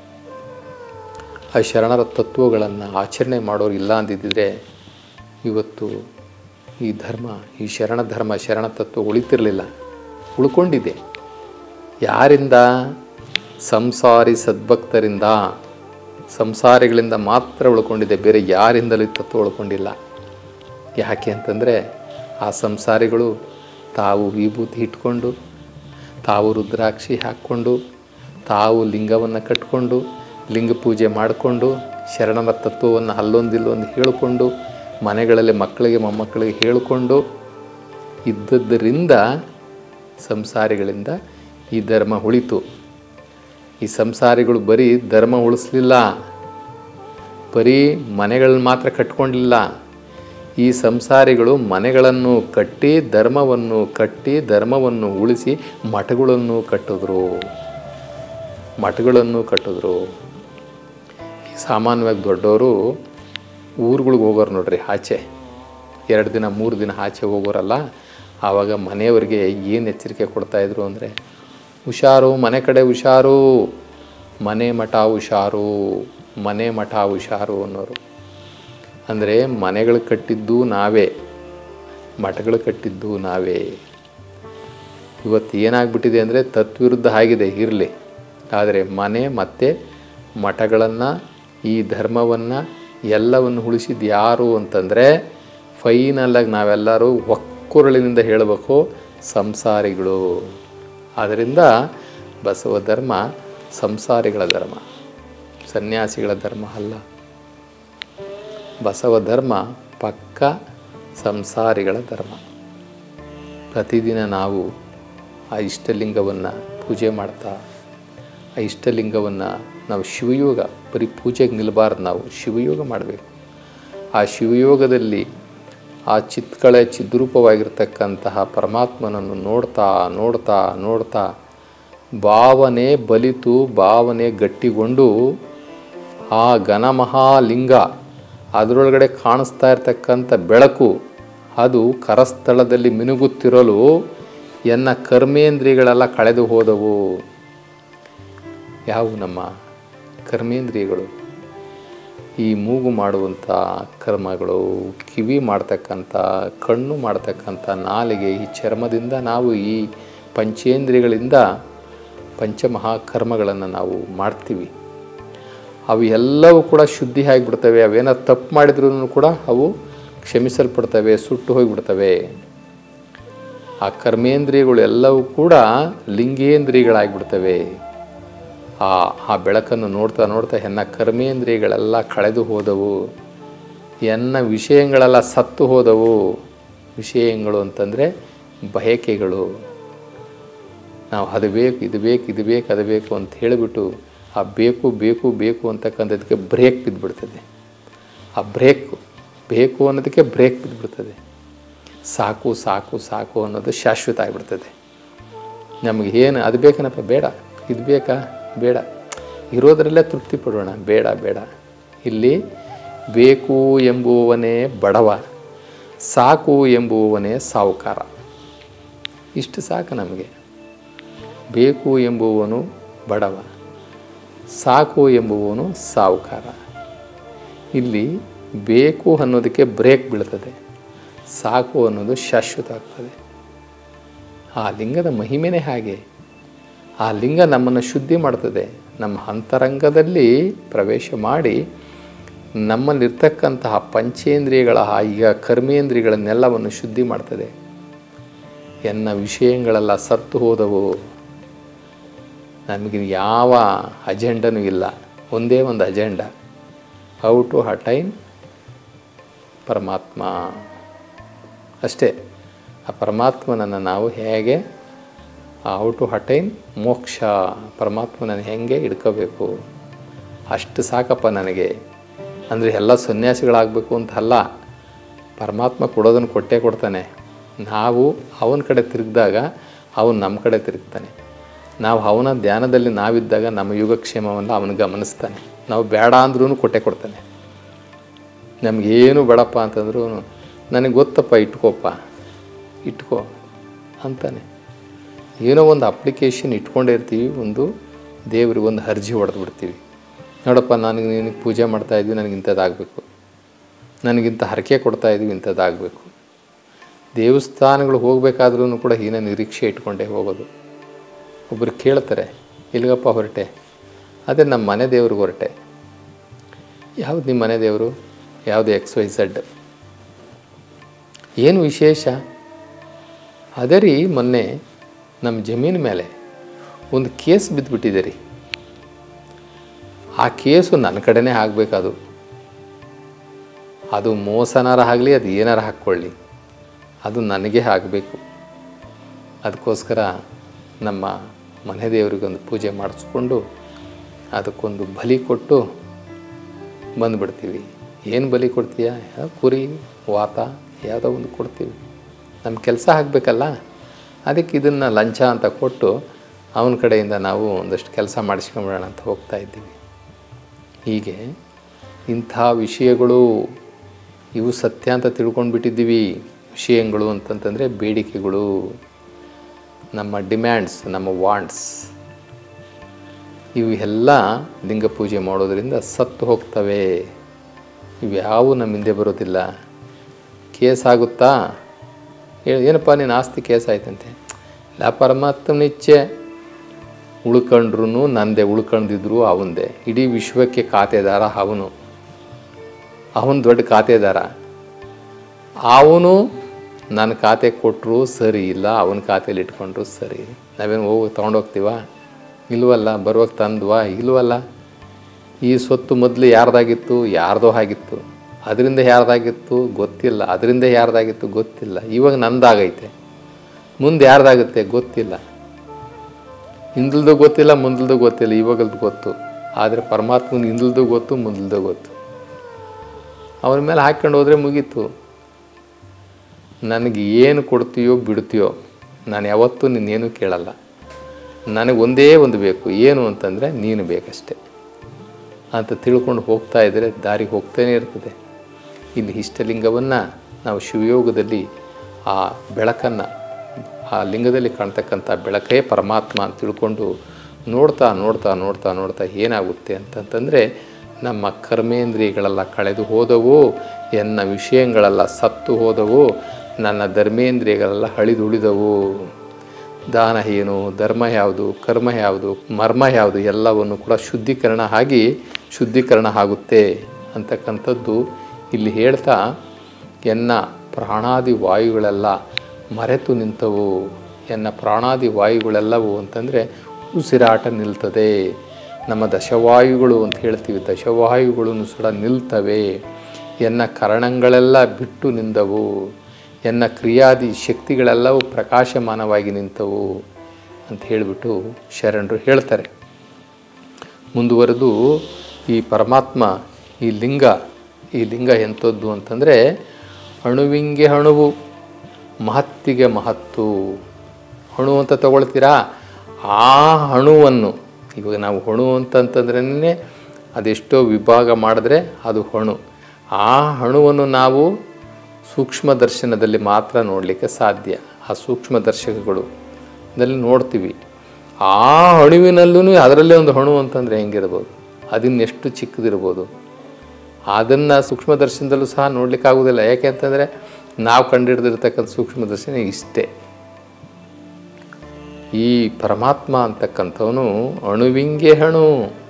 ಆ ಶರಣರ ತತ್ವಗಳನ್ನು ಆಚರಣೆ ಮಾಡೋರು ಇಲ್ಲ ಅಂದಿದ್ದರೆ ಇವತ್ತು ಈ ಧರ್ಮ ಈ ಶರಣ ಧರ್ಮ ಶರಣ ತತ್ವ ಉಳಿತಿರಲಿಲ್ಲ ಉಳ್ಕೊಂಡಿದೆ ಯಾರಿಂದ ಸಂಸಾರಿ ಸದ್ಭಕ್ತರಿಂದ ಸಂಸಾರಿಗಳಿಂದ ಮಾತ್ರ ಉಳ್ಕೊಂಡಿದೆ ಬೇರೆ ಯಾರಿಂದಲೂ ಈ ತತ್ವ ಉಳ್ಕೊಂಡಿಲ್ಲ ಯಾಕೆ ಅಂತಂದರೆ ಆ ಸಂಸಾರಿಗಳು ತಾವು ವಿಭೂತಿ ಇಟ್ಕೊಂಡು ತಾವು ರುದ್ರಾಕ್ಷಿ ಹಾಕ್ಕೊಂಡು ತಾವು ಲಿಂಗವನ್ನು ಕಟ್ಕೊಂಡು ಲಿಂಗ ಪೂಜೆ ಮಾಡಿಕೊಂಡು ಶರಣರ ತತ್ವವನ್ನು ಅಲ್ಲೊಂದಿಲ್ಲೊಂದು ಹೇಳಿಕೊಂಡು ಮನೆಗಳಲ್ಲಿ ಮಕ್ಕಳಿಗೆ ಮೊಮ್ಮಕ್ಕಳಿಗೆ ಹೇಳಿಕೊಂಡು ಇದ್ದದ್ದರಿಂದ ಸಂಸಾರಿಗಳಿಂದ ಈ ಧರ್ಮ ಉಳಿತು ಈ ಸಂಸಾರಿಗಳು ಬರೀ ಧರ್ಮ ಉಳಿಸ್ಲಿಲ್ಲ ಬರೀ ಮನೆಗಳನ್ನ ಮಾತ್ರ ಕಟ್ಕೊಂಡಿಲ್ಲ ಈ ಸಂಸಾರಿಗಳು ಮನೆಗಳನ್ನು ಕಟ್ಟಿ ಧರ್ಮವನ್ನು ಕಟ್ಟಿ ಧರ್ಮವನ್ನು ಉಳಿಸಿ ಮಠಗಳನ್ನು ಕಟ್ಟಿದ್ರು ಮಠಗಳನ್ನು ಕಟ್ಟಿದ್ರು ಈ ಸಾಮಾನ್ಯವಾಗಿ ದೊಡ್ಡವರು ಊರುಗಳಿಗೆ ಹೋಗೋರು ನೋಡ್ರಿ ಆಚೆ ಎರಡು ದಿನ ಮೂರು ದಿನ ಆಚೆ ಹೋಗೋರಲ್ಲ ಆವಾಗ ಮನೆಯವರಿಗೆ ಏನು ಎಚ್ಚರಿಕೆ ಕೊಡ್ತಾಯಿದ್ರು ಅಂದರೆ ಹುಷಾರು ಮನೆ ಕಡೆ ಹುಷಾರು ಮನೆ ಮಠ ಹುಷಾರು ಮನೆ ಮಠ ಹುಷಾರು ಅನ್ನೋರು ಅಂದರೆ ಮನೆಗಳು ಕಟ್ಟಿದ್ದು ನಾವೇ ಮಠಗಳು ಕಟ್ಟಿದ್ದು ನಾವೇ ಇವತ್ತು ಏನಾಗ್ಬಿಟ್ಟಿದೆ ಅಂದರೆ ತತ್ವಿರುದ್ಧ ಆಗಿದೆ ಇರಲಿ ಆದರೆ ಮನೆ ಮತ್ತು ಮಠಗಳನ್ನು ಈ ಧರ್ಮವನ್ನು ಎಲ್ಲವನ್ನು ಉಳಿಸಿದ್ದು ಯಾರು ಅಂತಂದರೆ ಫೈನಲಾಗಿ ನಾವೆಲ್ಲರೂ ಒಕ್ಕುರಳಿನಿಂದ ಹೇಳಬೇಕು ಸಂಸಾರಿಗಳು ಆದ್ದರಿಂದ ಬಸವ ಧರ್ಮ ಸಂಸಾರಿಗಳ ಧರ್ಮ ಸನ್ಯಾಸಿಗಳ ಧರ್ಮ ಅಲ್ಲ ಬಸವ ಧರ್ಮ ಪಕ್ಕ ಸಂಸಾರಿಗಳ ಧರ್ಮ ಪ್ರತಿದಿನ ನಾವು ಆ ಇಷ್ಟಲಿಂಗವನ್ನು ಪೂಜೆ ಮಾಡ್ತಾ ಆ ಇಷ್ಟಲಿಂಗವನ್ನು ನಾವು ಶಿವಯೋಗ ಬರೀ ಪೂಜೆಗೆ ನಿಲ್ಲಬಾರ್ದು ನಾವು ಶಿವಯೋಗ ಮಾಡಬೇಕು ಆ ಶಿವಯೋಗದಲ್ಲಿ ಆ ಚಿತ್ಕಳೆ ಚಿದ್ರೂಪವಾಗಿರ್ತಕ್ಕಂತಹ ಪರಮಾತ್ಮನನ್ನು ನೋಡ್ತಾ ನೋಡ್ತಾ ನೋಡ್ತಾ ಭಾವನೆ ಬಲಿತು ಭಾವನೆ ಗಟ್ಟಿಗೊಂಡು ಆ ಘನಮಹಾಲಿಂಗ ಅದರೊಳಗಡೆ ಕಾಣಿಸ್ತಾ ಇರ್ತಕ್ಕಂಥ ಬೆಳಕು ಅದು ಕರಸ್ಥಳದಲ್ಲಿ ಮಿನುಗುತ್ತಿರಲು ಎನ್ನ ಕರ್ಮೇಂದ್ರಿಯಗಳೆಲ್ಲ ಕಳೆದು ಹೋದವು ಯಾವುವು ನಮ್ಮ ಕರ್ಮೇಂದ್ರಿಯಗಳು ಈ ಮೂಗು ಮಾಡುವಂಥ ಕರ್ಮಗಳು ಕಿವಿ ಮಾಡ್ತಕ್ಕಂಥ ಕಣ್ಣು ಮಾಡ್ತಕ್ಕಂಥ ನಾಲಿಗೆ ಈ ಚರ್ಮದಿಂದ ನಾವು ಈ ಪಂಚೇಂದ್ರಿಯಗಳಿಂದ ಪಂಚಮಹಾಕರ್ಮಗಳನ್ನು ನಾವು ಮಾಡ್ತೀವಿ ಅವು ಎಲ್ಲವೂ ಕೂಡ ಶುದ್ಧಿ ಆಗಿಬಿಡ್ತವೆ ಅವೇನೋ ತಪ್ಪು ಮಾಡಿದ್ರೂ ಕೂಡ ಅವು ಕ್ಷಮಿಸಲ್ಪಡ್ತವೆ ಸುಟ್ಟು ಹೋಗಿಬಿಡ್ತವೆ ಆ ಕರ್ಮೇಂದ್ರಿಯಗಳು ಎಲ್ಲವೂ ಕೂಡ ಲಿಂಗೇಂದ್ರಿಯಗಳಾಗಿಬಿಡ್ತವೆ ಆ ಆ ಬೆಳಕನ್ನು ನೋಡ್ತಾ ನೋಡ್ತಾ ಎನ್ನ ಕರ್ಮೇಂದ್ರಿಯಗಳೆಲ್ಲ ಕಳೆದು ಹೋದವು ಎನ್ನ ವಿಷಯಗಳೆಲ್ಲ ಸತ್ತು ಹೋದವು ವಿಷಯಗಳು ಅಂತಂದರೆ ಬಯಕೆಗಳು ನಾವು ಅದು ಬೇಕು ಇದು ಬೇಕು ಇದು ಬೇಕು ಅದು ಬೇಕು ಅಂತ ಹೇಳಿಬಿಟ್ಟು ಆ ಬೇಕು ಬೇಕು ಬೇಕು ಅಂತಕ್ಕಂಥದ್ದಕ್ಕೆ ಬ್ರೇಕ್ ಬಿದ್ದುಬಿಡ್ತದೆ ಆ ಬ್ರೇಕು ಬೇಕು ಅನ್ನೋದಕ್ಕೆ ಬ್ರೇಕ್ ಬಿದ್ದುಬಿಡ್ತದೆ ಸಾಕು ಸಾಕು ಸಾಕು ಅನ್ನೋದು ಶಾಶ್ವತ ಆಗಿಬಿಡ್ತದೆ ನಮಗೆ ಏನು ಅದು ಬೇಕನಪ್ಪ ಬೇಡ ಇದು ಬೇಕಾ ಬೇಡ ಇರೋದರಲ್ಲೇ ತೃಪ್ತಿ ಪಡೋಣ ಬೇಡ ಬೇಡ ಇಲ್ಲಿ ಬೇಕು ಎಂಬುವವನೇ ಬಡವ ಸಾಕು ಎಂಬುವವನೇ ಸಾಹುಕಾರ ಇಷ್ಟು ಸಾಕು ನಮಗೆ ಬೇಕು ಎಂಬುವನು ಬಡವ ಸಾಕು ಎಂಬುವನು ಸಾಹುಕಾರ ಇಲ್ಲಿ ಬೇಕು ಅನ್ನೋದಕ್ಕೆ ಬ್ರೇಕ್ ಬೀಳ್ತದೆ ಸಾಕು ಅನ್ನೋದು ಶಾಶ್ವತ ಆಗ್ತದೆ ಆ ಲಿಂಗದ ಮಹಿಮೆನೇ ಹಾಗೆ ಆ ಲಿಂಗ ನಮ್ಮನ್ನು ಶುದ್ಧಿ ಮಾಡ್ತದೆ ನಮ್ಮ ಅಂತರಂಗದಲ್ಲಿ ಪ್ರವೇಶ ಮಾಡಿ ನಮ್ಮಲ್ಲಿರ್ತಕ್ಕಂತಹ ಪಂಚೇಂದ್ರಿಯಗಳ ಈಗ ಕರ್ಮೇಂದ್ರಿಯಗಳನ್ನೆಲ್ಲವನ್ನು ಶುದ್ಧಿ ಮಾಡ್ತದೆ ಎನ್ನ ವಿಷಯಗಳೆಲ್ಲ ಸತ್ತು ಹೋದವು ನಮಗೆ ಯಾವ ಅಜೆಂಡನೂ ಇಲ್ಲ ಒಂದೇ ಒಂದು ಅಜೆಂಡ ಹೌ ಟು ಹಟೈನ್ ಪರಮಾತ್ಮ ಅಷ್ಟೇ ಆ ಪರಮಾತ್ಮನನ್ನು ನಾವು ಹೇಗೆ ಹೌ ಟು ಹಟೈನ್ ಮೋಕ್ಷ ಪರಮಾತ್ಮನನ್ನು ಹೇಗೆ ಹಿಡ್ಕೋಬೇಕು ಅಷ್ಟು ಸಾಕಪ್ಪ ನನಗೆ ಅಂದರೆ ಎಲ್ಲ ಸನ್ಯಾಸಿಗಳಾಗಬೇಕು ಅಂತ ಅಲ್ಲ ಪರಮಾತ್ಮ ಕೊಡೋದನ್ನು ಕೊಟ್ಟೇ ಕೊಡ್ತಾನೆ ನಾವು ಅವನ ಕಡೆ ತಿರುಗಿದಾಗ ಅವನು ನಮ್ಮ ಕಡೆ ತಿರುಗ್ತಾನೆ ನಾವು ಅವನ ಧ್ಯಾನದಲ್ಲಿ ನಾವಿದ್ದಾಗ ನಮ್ಮ ಯೋಗಕ್ಷೇಮವನ್ನು ಅವನು ಗಮನಿಸ್ತಾನೆ ನಾವು ಬೇಡ ಅಂದ್ರೂ ಕೊಟ್ಟೆ ಕೊಡ್ತಾನೆ ನಮಗೇನು ಬೇಡಪ್ಪ ಅಂತಂದ್ರೂ ನನಗೆ ಗೊತ್ತಪ್ಪ ಇಟ್ಕೋಪ್ಪ ಇಟ್ಕೋ ಅಂತಾನೆ ಏನೋ ಒಂದು ಅಪ್ಲಿಕೇಶನ್ ಇಟ್ಕೊಂಡೇ ಇರ್ತೀವಿ ಒಂದು ದೇವ್ರಿಗೆ ಒಂದು ಅರ್ಜಿ ಹೊಡೆದು ಬಿಡ್ತೀವಿ ನೋಡಪ್ಪ ನನಗೆ ನಿನಗೆ ಪೂಜೆ ಮಾಡ್ತಾಯಿದ್ವಿ ನನಗೆ ಇಂಥದ್ದಾಗಬೇಕು ನನಗಿಂತ ಹರಕೆ ಕೊಡ್ತಾಯಿದ್ವಿ ಇಂಥದ್ದಾಗಬೇಕು ದೇವಸ್ಥಾನಗಳು ಹೋಗಬೇಕಾದ್ರೂ ಕೂಡ ಹೀನ ನಿರೀಕ್ಷೆ ಇಟ್ಕೊಂಡೇ ಹೋಗೋದು ಒಬ್ಬರು ಕೇಳ್ತಾರೆ ಇಲ್ಲಿಗಪ್ಪ ಹೊರಟೆ ಅದೇ ನಮ್ಮ ಮನೆ ದೇವ್ರಿಗೆ ಹೊರಟೆ ಯಾವ್ದು ನಿಮ್ಮ ಮನೆ ದೇವರು ಯಾವುದು ಎಕ್ಸ್ ವೈ ಝಡ್ ಏನು ವಿಶೇಷ ಅದೇ ರೀ ಮೊನ್ನೆ ನಮ್ಮ ಜಮೀನು ಮೇಲೆ ಒಂದು ಕೇಸ್ ಬಿದ್ದುಬಿಟ್ಟಿದೆ ರೀ ಆ ಕೇಸು ನನ್ನ ಕಡೆನೇ ಆಗಬೇಕದು ಅದು ಮೋಸನಾರ ಆಗಲಿ ಅದು ಏನಾರ ಹಾಕ್ಕೊಳ್ಳಿ ಅದು ನನಗೆ ಆಗಬೇಕು ಅದಕ್ಕೋಸ್ಕರ ನಮ್ಮ ಮನೆ ದೇವರಿಗೊಂದು ಪೂಜೆ ಮಾಡಿಸ್ಕೊಂಡು ಅದಕ್ಕೊಂದು ಬಲಿ ಕೊಟ್ಟು ಬಂದುಬಿಡ್ತೀವಿ ಏನು ಬಲಿ ಕೊಡ್ತೀಯ ಯಾವ ಕುರಿ ವಾತ ಯಾವುದೋ ಒಂದು ಕೊಡ್ತೀವಿ ನಮ್ಮ ಕೆಲಸ ಆಗಬೇಕಲ್ಲ ಅದಕ್ಕೆ ಇದನ್ನು ಲಂಚ ಅಂತ ಕೊಟ್ಟು ಅವನ ಕಡೆಯಿಂದ ನಾವು ಒಂದಷ್ಟು ಕೆಲಸ ಮಾಡಿಸ್ಕೊಂಬಿಡೋಣ ಅಂತ ಹೋಗ್ತಾ ಇದ್ದೀವಿ ಹೀಗೆ ಇಂಥ ವಿಷಯಗಳು ಇವು ಸತ್ಯ ಅಂತ ತಿಳ್ಕೊಂಡು ಬಿಟ್ಟಿದ್ದೀವಿ ವಿಷಯಗಳು ಅಂತಂತಂದರೆ ಬೇಡಿಕೆಗಳು ನಮ್ಮ ಡಿಮ್ಯಾಂಡ್ಸ್ ನಮ್ಮ ವಾಂಟ್ಸ್ ಇವು ಎಲ್ಲ ಲಿಂಗ ಪೂಜೆ ಮಾಡೋದರಿಂದ ಸತ್ತು ಹೋಗ್ತವೆ ಇವ್ಯಾವು ನಮ್ಮ ಹಿಂದೆ ಬರೋದಿಲ್ಲ ಕೇಸ್ ಆಗುತ್ತಾ ಹೇಳಿ ಏನಪ್ಪ ನೀನು ಆಸ್ತಿ ಕೇಸ್ ಆಯ್ತಂತೆ ಇಲ್ಲ ಪರಮಾತ್ಮನ ಇಚ್ಛೆ ಉಳ್ಕೊಂಡ್ರು ನಂದೇ ಉಳ್ಕೊಂಡಿದ್ರು ಅವಂದೇ ಇಡೀ ವಿಶ್ವಕ್ಕೆ ಖಾತೆದಾರ ಅವನು ಅವನು ದೊಡ್ಡ ಖಾತೆದಾರ ಅವನು ನನ್ನ ಖಾತೆ ಕೊಟ್ಟರು ಸರಿ ಇಲ್ಲ ಅವನ ಖಾತೆಯಲ್ಲಿ ಇಟ್ಕೊಂಡ್ರು ಸರಿ ನಾವೇನು ಹೋಗಿ ತೊಗೊಂಡೋಗ್ತೀವ ಇಲ್ವಲ್ಲ ಬರುವಾಗ ತಂದ್ವಾ ಇಲ್ವಲ್ಲ ಈ ಸೊತ್ತು ಮೊದಲು ಯಾರ್ದಾಗಿತ್ತು ಯಾರ್ದೋ ಆಗಿತ್ತು ಅದರಿಂದ ಯಾರ್ದಾಗಿತ್ತು ಗೊತ್ತಿಲ್ಲ ಅದರಿಂದ ಯಾರ್ದಾಗಿತ್ತು ಗೊತ್ತಿಲ್ಲ ಇವಾಗ ನಂದಾಗೈತೆ ಮುಂದೆ ಯಾರ್ದಾಗುತ್ತೆ ಗೊತ್ತಿಲ್ಲ ಹಿಂದಲ್ದು ಗೊತ್ತಿಲ್ಲ ಮುಂದಲ್ದು ಗೊತ್ತಿಲ್ಲ ಇವಾಗಲ್ದು ಗೊತ್ತು ಆದರೆ ಪರಮಾತ್ಮನ ಹಿಂದಲ್ದು ಗೊತ್ತು ಮುಂದಲ್ದು ಗೊತ್ತು ಅವನ ಮೇಲೆ ಹಾಕ್ಕೊಂಡು ಹೋದರೆ ಮುಗೀತು ನನಗೆ ಏನು ಕೊಡ್ತೀಯೋ ಬಿಡ್ತೀಯೋ ನಾನು ಯಾವತ್ತೂ ನಿನ್ನೇನು ಕೇಳಲ್ಲ ನನಗೆ ಒಂದೇ ಒಂದು ಬೇಕು ಏನು ಅಂತಂದರೆ ನೀನು ಬೇಕಷ್ಟೆ ಅಂತ ತಿಳ್ಕೊಂಡು ಹೋಗ್ತಾ ಇದ್ದರೆ ದಾರಿ ಹೋಗ್ತಾನೆ ಇರ್ತದೆ ಇಲ್ಲಿ ಇಷ್ಟಲಿಂಗವನ್ನು ನಾವು ಶಿವಯೋಗದಲ್ಲಿ ಆ ಬೆಳಕನ್ನು ಆ ಲಿಂಗದಲ್ಲಿ ಕಾಣ್ತಕ್ಕಂಥ ಬೆಳಕೇ ಪರಮಾತ್ಮ ಅಂತ ತಿಳ್ಕೊಂಡು ನೋಡ್ತಾ ನೋಡ್ತಾ ನೋಡ್ತಾ ನೋಡ್ತಾ ಏನಾಗುತ್ತೆ ಅಂತಂತಂದರೆ ನಮ್ಮ ಕರ್ಮೇಂದ್ರಿಯಗಳೆಲ್ಲ ಕಳೆದು ಹೋದವು ಎನ್ನ ವಿಷಯಗಳೆಲ್ಲ ಸತ್ತು ಹೋದವು ನನ್ನ ಧರ್ಮೇಂದ್ರಿಯಗಳೆಲ್ಲ ಹಳಿದುಳಿದವು ದಾನ ಏನು ಧರ್ಮ ಯಾವುದು ಕರ್ಮ ಯಾವುದು ಮರ್ಮ ಯಾವುದು ಎಲ್ಲವನ್ನು ಕೂಡ ಶುದ್ಧೀಕರಣ ಆಗಿ ಶುದ್ಧೀಕರಣ ಆಗುತ್ತೆ ಅಂತಕ್ಕಂಥದ್ದು ಇಲ್ಲಿ ಹೇಳ್ತಾ ಎನ್ನ ಪ್ರಾಣಾದಿ ವಾಯುಗಳೆಲ್ಲ ಮರೆತು ನಿಂತವು ಎನ್ನ ಪ್ರಾಣಾದಿ ವಾಯುಗಳೆಲ್ಲವು ಅಂತಂದರೆ ಉಸಿರಾಟ ನಿಲ್ತದೆ ನಮ್ಮ ದಶವಾಯುಗಳು ಅಂತ ಹೇಳ್ತೀವಿ ದಶವಾಯುಗಳು ಸಹ ನಿಲ್ತವೆ ಎನ್ನ ಕರಣಗಳೆಲ್ಲ ಬಿಟ್ಟು ನಿಂದವು ಎನ್ನ ಕ್ರಿಯಾದಿ ಶಕ್ತಿಗಳೆಲ್ಲವೂ ಪ್ರಕಾಶಮಾನವಾಗಿ ನಿಂತವು ಅಂತ ಹೇಳಿಬಿಟ್ಟು ಶರಣರು ಹೇಳ್ತಾರೆ ಮುಂದುವರೆದು ಈ ಪರಮಾತ್ಮ ಈ ಲಿಂಗ ಈ ಲಿಂಗ ಎಂಥದ್ದು ಅಂತಂದರೆ ಅಣುವಿಂಗೆ ಅಣುವು ಮಹತ್ತಿಗೆ ಮಹತ್ತು ಅಣು ಅಂತ ತಗೊಳ್ತೀರಾ ಆ ಅಣುವನ್ನು ಇವಾಗ ನಾವು ಅಣು ಅಂತಂತಂದ್ರೇ ಅದೆಷ್ಟೋ ವಿಭಾಗ ಮಾಡಿದ್ರೆ ಅದು ಅಣು ಆ ಅಣುವನ್ನು ನಾವು ಸೂಕ್ಷ್ಮ ದರ್ಶನದಲ್ಲಿ ಮಾತ್ರ ನೋಡಲಿಕ್ಕೆ ಸಾಧ್ಯ ಆ ಸೂಕ್ಷ್ಮ ದರ್ಶಕಗಳು ದಲ್ಲಿ ನೋಡ್ತೀವಿ ಆ ಅಣುವಿನಲ್ಲೂ ಅದರಲ್ಲೇ ಒಂದು ಅಣು ಅಂತಂದರೆ ಹೆಂಗಿರ್ಬೋದು ಅದನ್ನೆಷ್ಟು ಚಿಕ್ಕದಿರ್ಬೋದು ಅದನ್ನು ಸೂಕ್ಷ್ಮ ದರ್ಶನದಲ್ಲೂ ಸಹ ನೋಡಲಿಕ್ಕಾಗೋದಿಲ್ಲ ಯಾಕೆ ಅಂತಂದರೆ ನಾವು ಕಂಡುಹಿಡಿದಿರ್ತಕ್ಕಂಥ ಸೂಕ್ಷ್ಮ ದರ್ಶನ ಇಷ್ಟೇ ಈ ಪರಮಾತ್ಮ ಅಂತಕ್ಕಂಥವನು ಅಣುವಿಂಗೆ ಹಣು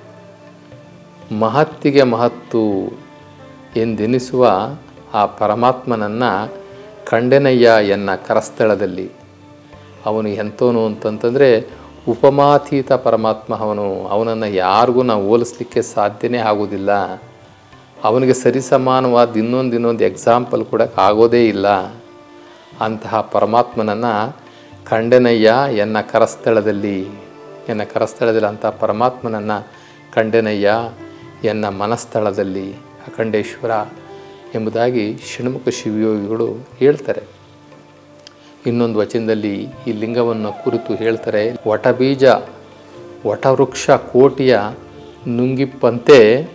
ಮಹತ್ತಿಗೆ ಮಹತ್ತು ಎಂದೆನಿಸುವ ಆ ಪರಮಾತ್ಮನನ್ನು ಕಂಡೆನಯ್ಯ ಎನ್ನ ಕರಸ್ಥಳದಲ್ಲಿ ಅವನು ಎಂಥವನು ಅಂತಂತಂದರೆ ಉಪಮಾತೀತ ಪರಮಾತ್ಮ ಅವನು ಅವನನ್ನು ಯಾರಿಗೂ ನಾವು ಹೋಲಿಸ್ಲಿಕ್ಕೆ ಸಾಧ್ಯನೇ ಆಗೋದಿಲ್ಲ ಅವನಿಗೆ ಸರಿಸಮಾನವಾದ ಇನ್ನೊಂದು ಇನ್ನೊಂದು ಎಕ್ಸಾಂಪಲ್ ಕೊಡೋಕ್ಕೆ ಆಗೋದೇ ಇಲ್ಲ ಅಂತಹ ಪರಮಾತ್ಮನನ್ನು ಕಂಡೆನಯ್ಯ ಎನ್ನ ಕರಸ್ಥಳದಲ್ಲಿ ಎನ್ನ ಕರಸ್ಥಳದಲ್ಲಿ ಅಂತಹ ಪರಮಾತ್ಮನನ್ನು ಕಂಡೆನಯ್ಯ ಎನ್ನ ಮನಸ್ಥಳದಲ್ಲಿ ಅಖಂಡೇಶ್ವರ ಎಂಬುದಾಗಿ ಷಣ್ಮುಖ ಶಿವಯೋಗಿಗಳು ಹೇಳ್ತಾರೆ ಇನ್ನೊಂದು ವಚನದಲ್ಲಿ ಈ ಲಿಂಗವನ್ನು ಕುರಿತು ಹೇಳ್ತಾರೆ ವಟಬೀಜ ವಟವೃಕ್ಷ ಕೋಟಿಯ ನುಂಗಿಪ್ಪಂತೆ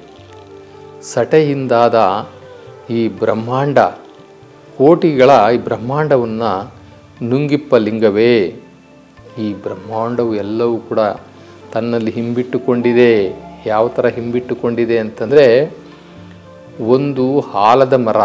ಸಟೆಯಿಂದಾದ ಈ ಬ್ರಹ್ಮಾಂಡ ಕೋಟಿಗಳ ಈ ಬ್ರಹ್ಮಾಂಡವನ್ನು ನುಂಗಿಪ್ಪ ಲಿಂಗವೇ ಈ ಬ್ರಹ್ಮಾಂಡವು ಎಲ್ಲವೂ ಕೂಡ ತನ್ನಲ್ಲಿ ಹಿಂಬಿಟ್ಟುಕೊಂಡಿದೆ ಯಾವ ಥರ ಹಿಂಬಿಟ್ಟುಕೊಂಡಿದೆ ಅಂತಂದರೆ ಒಂದು ಆಲದ ಮರ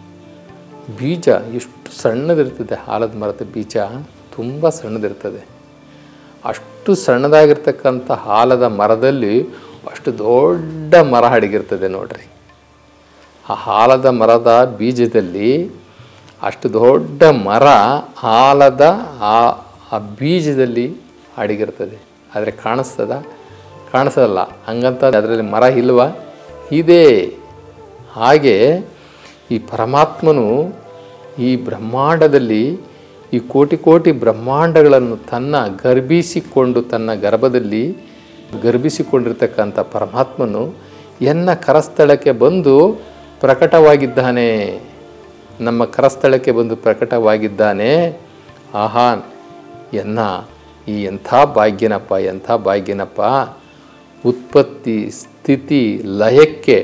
ಬೀಜ ಎಷ್ಟು ಸಣ್ಣದಿರ್ತದೆ ಆಲದ ಮರದ ಬೀಜ ತುಂಬ ಸಣ್ಣದಿರ್ತದೆ ಅಷ್ಟು ಸಣ್ಣದಾಗಿರ್ತಕ್ಕಂಥ ಆಲದ ಮರದಲ್ಲಿ ಅಷ್ಟು ದೊಡ್ಡ ಮರ ಅಡಗಿರ್ತದೆ ನೋಡ್ರಿ ಆ ಆಲದ ಮರದ ಬೀಜದಲ್ಲಿ ಅಷ್ಟು ದೊಡ್ಡ ಮರ ಆಲದ ಆ ಆ ಬೀಜದಲ್ಲಿ ಅಡಗಿರ್ತದೆ ಆದರೆ ಕಾಣಿಸ್ತದ ಕಾಣಿಸಲ್ಲ ಹಂಗಂತ ಅದರಲ್ಲಿ ಮರ ಇಲ್ವಾ ಇದೆ ಹಾಗೆ ಈ ಪರಮಾತ್ಮನು ಈ ಬ್ರಹ್ಮಾಂಡದಲ್ಲಿ ಈ ಕೋಟಿ ಕೋಟಿ ಬ್ರಹ್ಮಾಂಡಗಳನ್ನು ತನ್ನ ಗರ್ಭಿಸಿಕೊಂಡು ತನ್ನ ಗರ್ಭದಲ್ಲಿ ಗರ್ಭಿಸಿಕೊಂಡಿರ್ತಕ್ಕಂಥ ಪರಮಾತ್ಮನು ಎನ್ನ ಕರಸ್ಥಳಕ್ಕೆ ಬಂದು ಪ್ರಕಟವಾಗಿದ್ದಾನೆ ನಮ್ಮ ಕರಸ್ಥಳಕ್ಕೆ ಬಂದು ಪ್ರಕಟವಾಗಿದ್ದಾನೆ ಆಹಾ ಎನ್ನ ಈ ಎಂಥ ಭಾಗ್ಯನಪ್ಪ ಎಂಥ ಭಾಗ್ಯನಪ್ಪ ಉತ್ಪತ್ತಿ ಸ್ಥಿತಿ ಲಯಕ್ಕೆ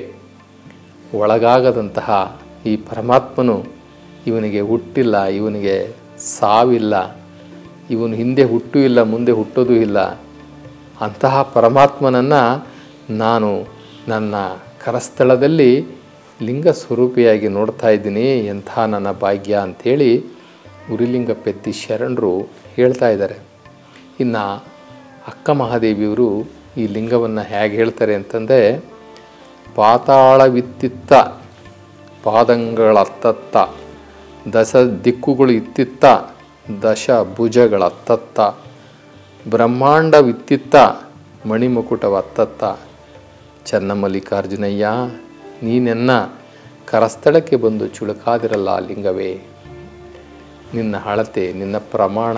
ಒಳಗಾಗದಂತಹ ಈ ಪರಮಾತ್ಮನು ಇವನಿಗೆ ಹುಟ್ಟಿಲ್ಲ ಇವನಿಗೆ ಸಾವಿಲ್ಲ ಇವನು ಹಿಂದೆ ಹುಟ್ಟು ಇಲ್ಲ ಮುಂದೆ ಹುಟ್ಟೋದು ಇಲ್ಲ ಅಂತಹ ಪರಮಾತ್ಮನನ್ನು ನಾನು ನನ್ನ ಕರಸ್ಥಳದಲ್ಲಿ ಲಿಂಗ ಸ್ವರೂಪಿಯಾಗಿ ನೋಡ್ತಾ ಇದ್ದೀನಿ ಎಂಥ ನನ್ನ ಭಾಗ್ಯ ಅಂಥೇಳಿ ಉರಿಲಿಂಗ ಪೆದ್ದಿ ಶರಣರು ಹೇಳ್ತಾ ಇದ್ದಾರೆ ಇನ್ನು ಅಕ್ಕ ಮಹಾದೇವಿಯವರು ಈ ಲಿಂಗವನ್ನು ಹೇಗೆ ಹೇಳ್ತಾರೆ ಅಂತಂದರೆ ಪಾತಾಳವಿತ್ತಿತ್ತ ಪಾದಂಗಳತ್ತತ್ತ ದಶ ದಿಕ್ಕುಗಳು ಇತ್ತಿತ್ತ ದಶ ಭುಜಗಳತ್ತತ್ತ ಬ್ರಹ್ಮಾಂಡವಿತ್ತಿತ್ತ ಮಣಿಮುಕುಟವತ್ತತ್ತ ಚನ್ನಮಲ್ಲಿಕಾರ್ಜುನಯ್ಯ ನೀನೆನ್ನ ಕರಸ್ಥಳಕ್ಕೆ ಬಂದು ಚುಳುಕಾದಿರಲ್ಲ ಲಿಂಗವೇ ನಿನ್ನ ಅಳತೆ ನಿನ್ನ ಪ್ರಮಾಣ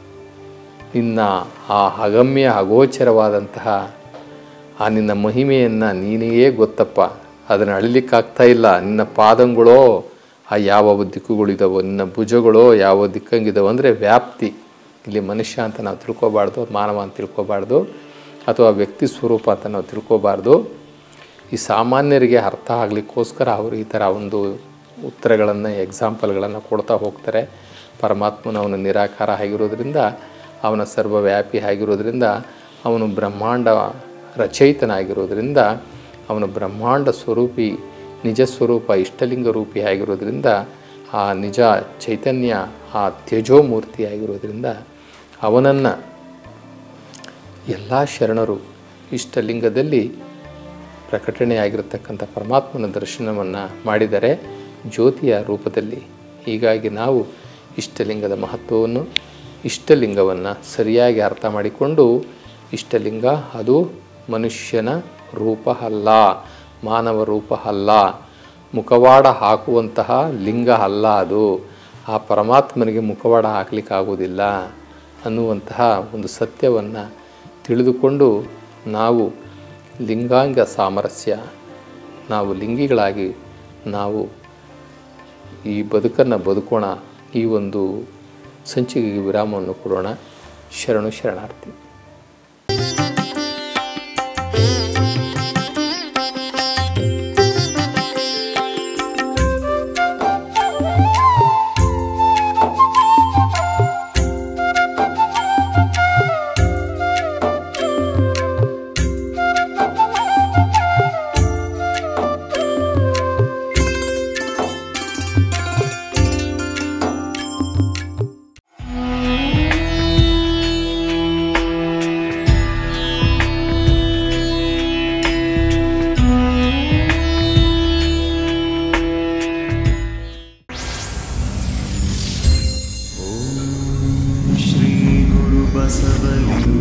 ನಿನ್ನ ಆ ಅಗಮ್ಯ ಅಗೋಚರವಾದಂತಹ ಆ ನಿನ್ನ ಮಹಿಮೆಯನ್ನು ನೀನೇ ಗೊತ್ತಪ್ಪ ಅದನ್ನು ಅಳಿಲಿಕ್ಕಾಗ್ತಾ ಇಲ್ಲ ನಿನ್ನ ಪಾದಂಗಳೋ ಆ ಯಾವ ದಿಕ್ಕುಗಳಿದಾವೋ ನಿನ್ನ ಭುಜಗಳೋ ಯಾವ ದಿಕ್ಕಂಗಿದಾವೋ ಅಂದರೆ ವ್ಯಾಪ್ತಿ ಇಲ್ಲಿ ಮನುಷ್ಯ ಅಂತ ನಾವು ತಿಳ್ಕೊಬಾರ್ದು ಮಾನವ ಅಂತ ತಿಳ್ಕೊಬಾರ್ದು ಅಥವಾ ವ್ಯಕ್ತಿ ಸ್ವರೂಪ ಅಂತ ನಾವು ತಿಳ್ಕೊಬಾರ್ದು ಈ ಸಾಮಾನ್ಯರಿಗೆ ಅರ್ಥ ಆಗಲಿಕ್ಕೋಸ್ಕರ ಅವರು ಈ ಥರ ಒಂದು ಉತ್ತರಗಳನ್ನು ಎಕ್ಸಾಂಪಲ್ಗಳನ್ನು ಕೊಡ್ತಾ ಹೋಗ್ತಾರೆ ಪರಮಾತ್ಮನ ಅವನ ನಿರಾಕಾರ ಆಗಿರೋದ್ರಿಂದ ಅವನ ಸರ್ವವ್ಯಾಪಿ ಆಗಿರೋದ್ರಿಂದ ಅವನು ಬ್ರಹ್ಮಾಂಡ ರಚಯಿತನಾಗಿರೋದ್ರಿಂದ ಅವನು ಬ್ರಹ್ಮಾಂಡ ಸ್ವರೂಪಿ ನಿಜ ಸ್ವರೂಪ ಇಷ್ಟಲಿಂಗ ರೂಪಿ ಆಗಿರೋದ್ರಿಂದ ಆ ನಿಜ ಚೈತನ್ಯ ಆ ತೇಜೋಮೂರ್ತಿ ಆಗಿರೋದ್ರಿಂದ ಅವನನ್ನು ಎಲ್ಲ ಶರಣರು ಇಷ್ಟಲಿಂಗದಲ್ಲಿ ಪ್ರಕಟಣೆಯಾಗಿರತಕ್ಕಂಥ ಪರಮಾತ್ಮನ ದರ್ಶನವನ್ನು ಮಾಡಿದರೆ ಜ್ಯೋತಿಯ ರೂಪದಲ್ಲಿ ಹೀಗಾಗಿ ನಾವು ಇಷ್ಟಲಿಂಗದ ಮಹತ್ವವನ್ನು ಇಷ್ಟಲಿಂಗವನ್ನು ಸರಿಯಾಗಿ ಅರ್ಥ ಮಾಡಿಕೊಂಡು ಇಷ್ಟಲಿಂಗ ಅದು ಮನುಷ್ಯನ ರೂಪ ಅಲ್ಲ ಮಾನವ ರೂಪ ಅಲ್ಲ ಮುಖವಾಡ ಹಾಕುವಂತಹ ಲಿಂಗ ಅಲ್ಲ ಅದು ಆ ಪರಮಾತ್ಮನಿಗೆ ಮುಖವಾಡ ಹಾಕಲಿಕ್ಕಾಗೋದಿಲ್ಲ ಅನ್ನುವಂತಹ ಒಂದು ಸತ್ಯವನ್ನು ತಿಳಿದುಕೊಂಡು ನಾವು ಲಿಂಗಾಂಗ ಸಾಮರಸ್ಯ ನಾವು ಲಿಂಗಿಗಳಾಗಿ ನಾವು ಈ ಬದುಕನ್ನು ಬದುಕೋಣ ಈ ಒಂದು ಸಂಚಿಕೆಗೆ ವಿರಾಮವನ್ನು ಕೊಡೋಣ ಶರಣು ಶರಣಾರ್ಥಿ ಬಸವಲಿಂಗ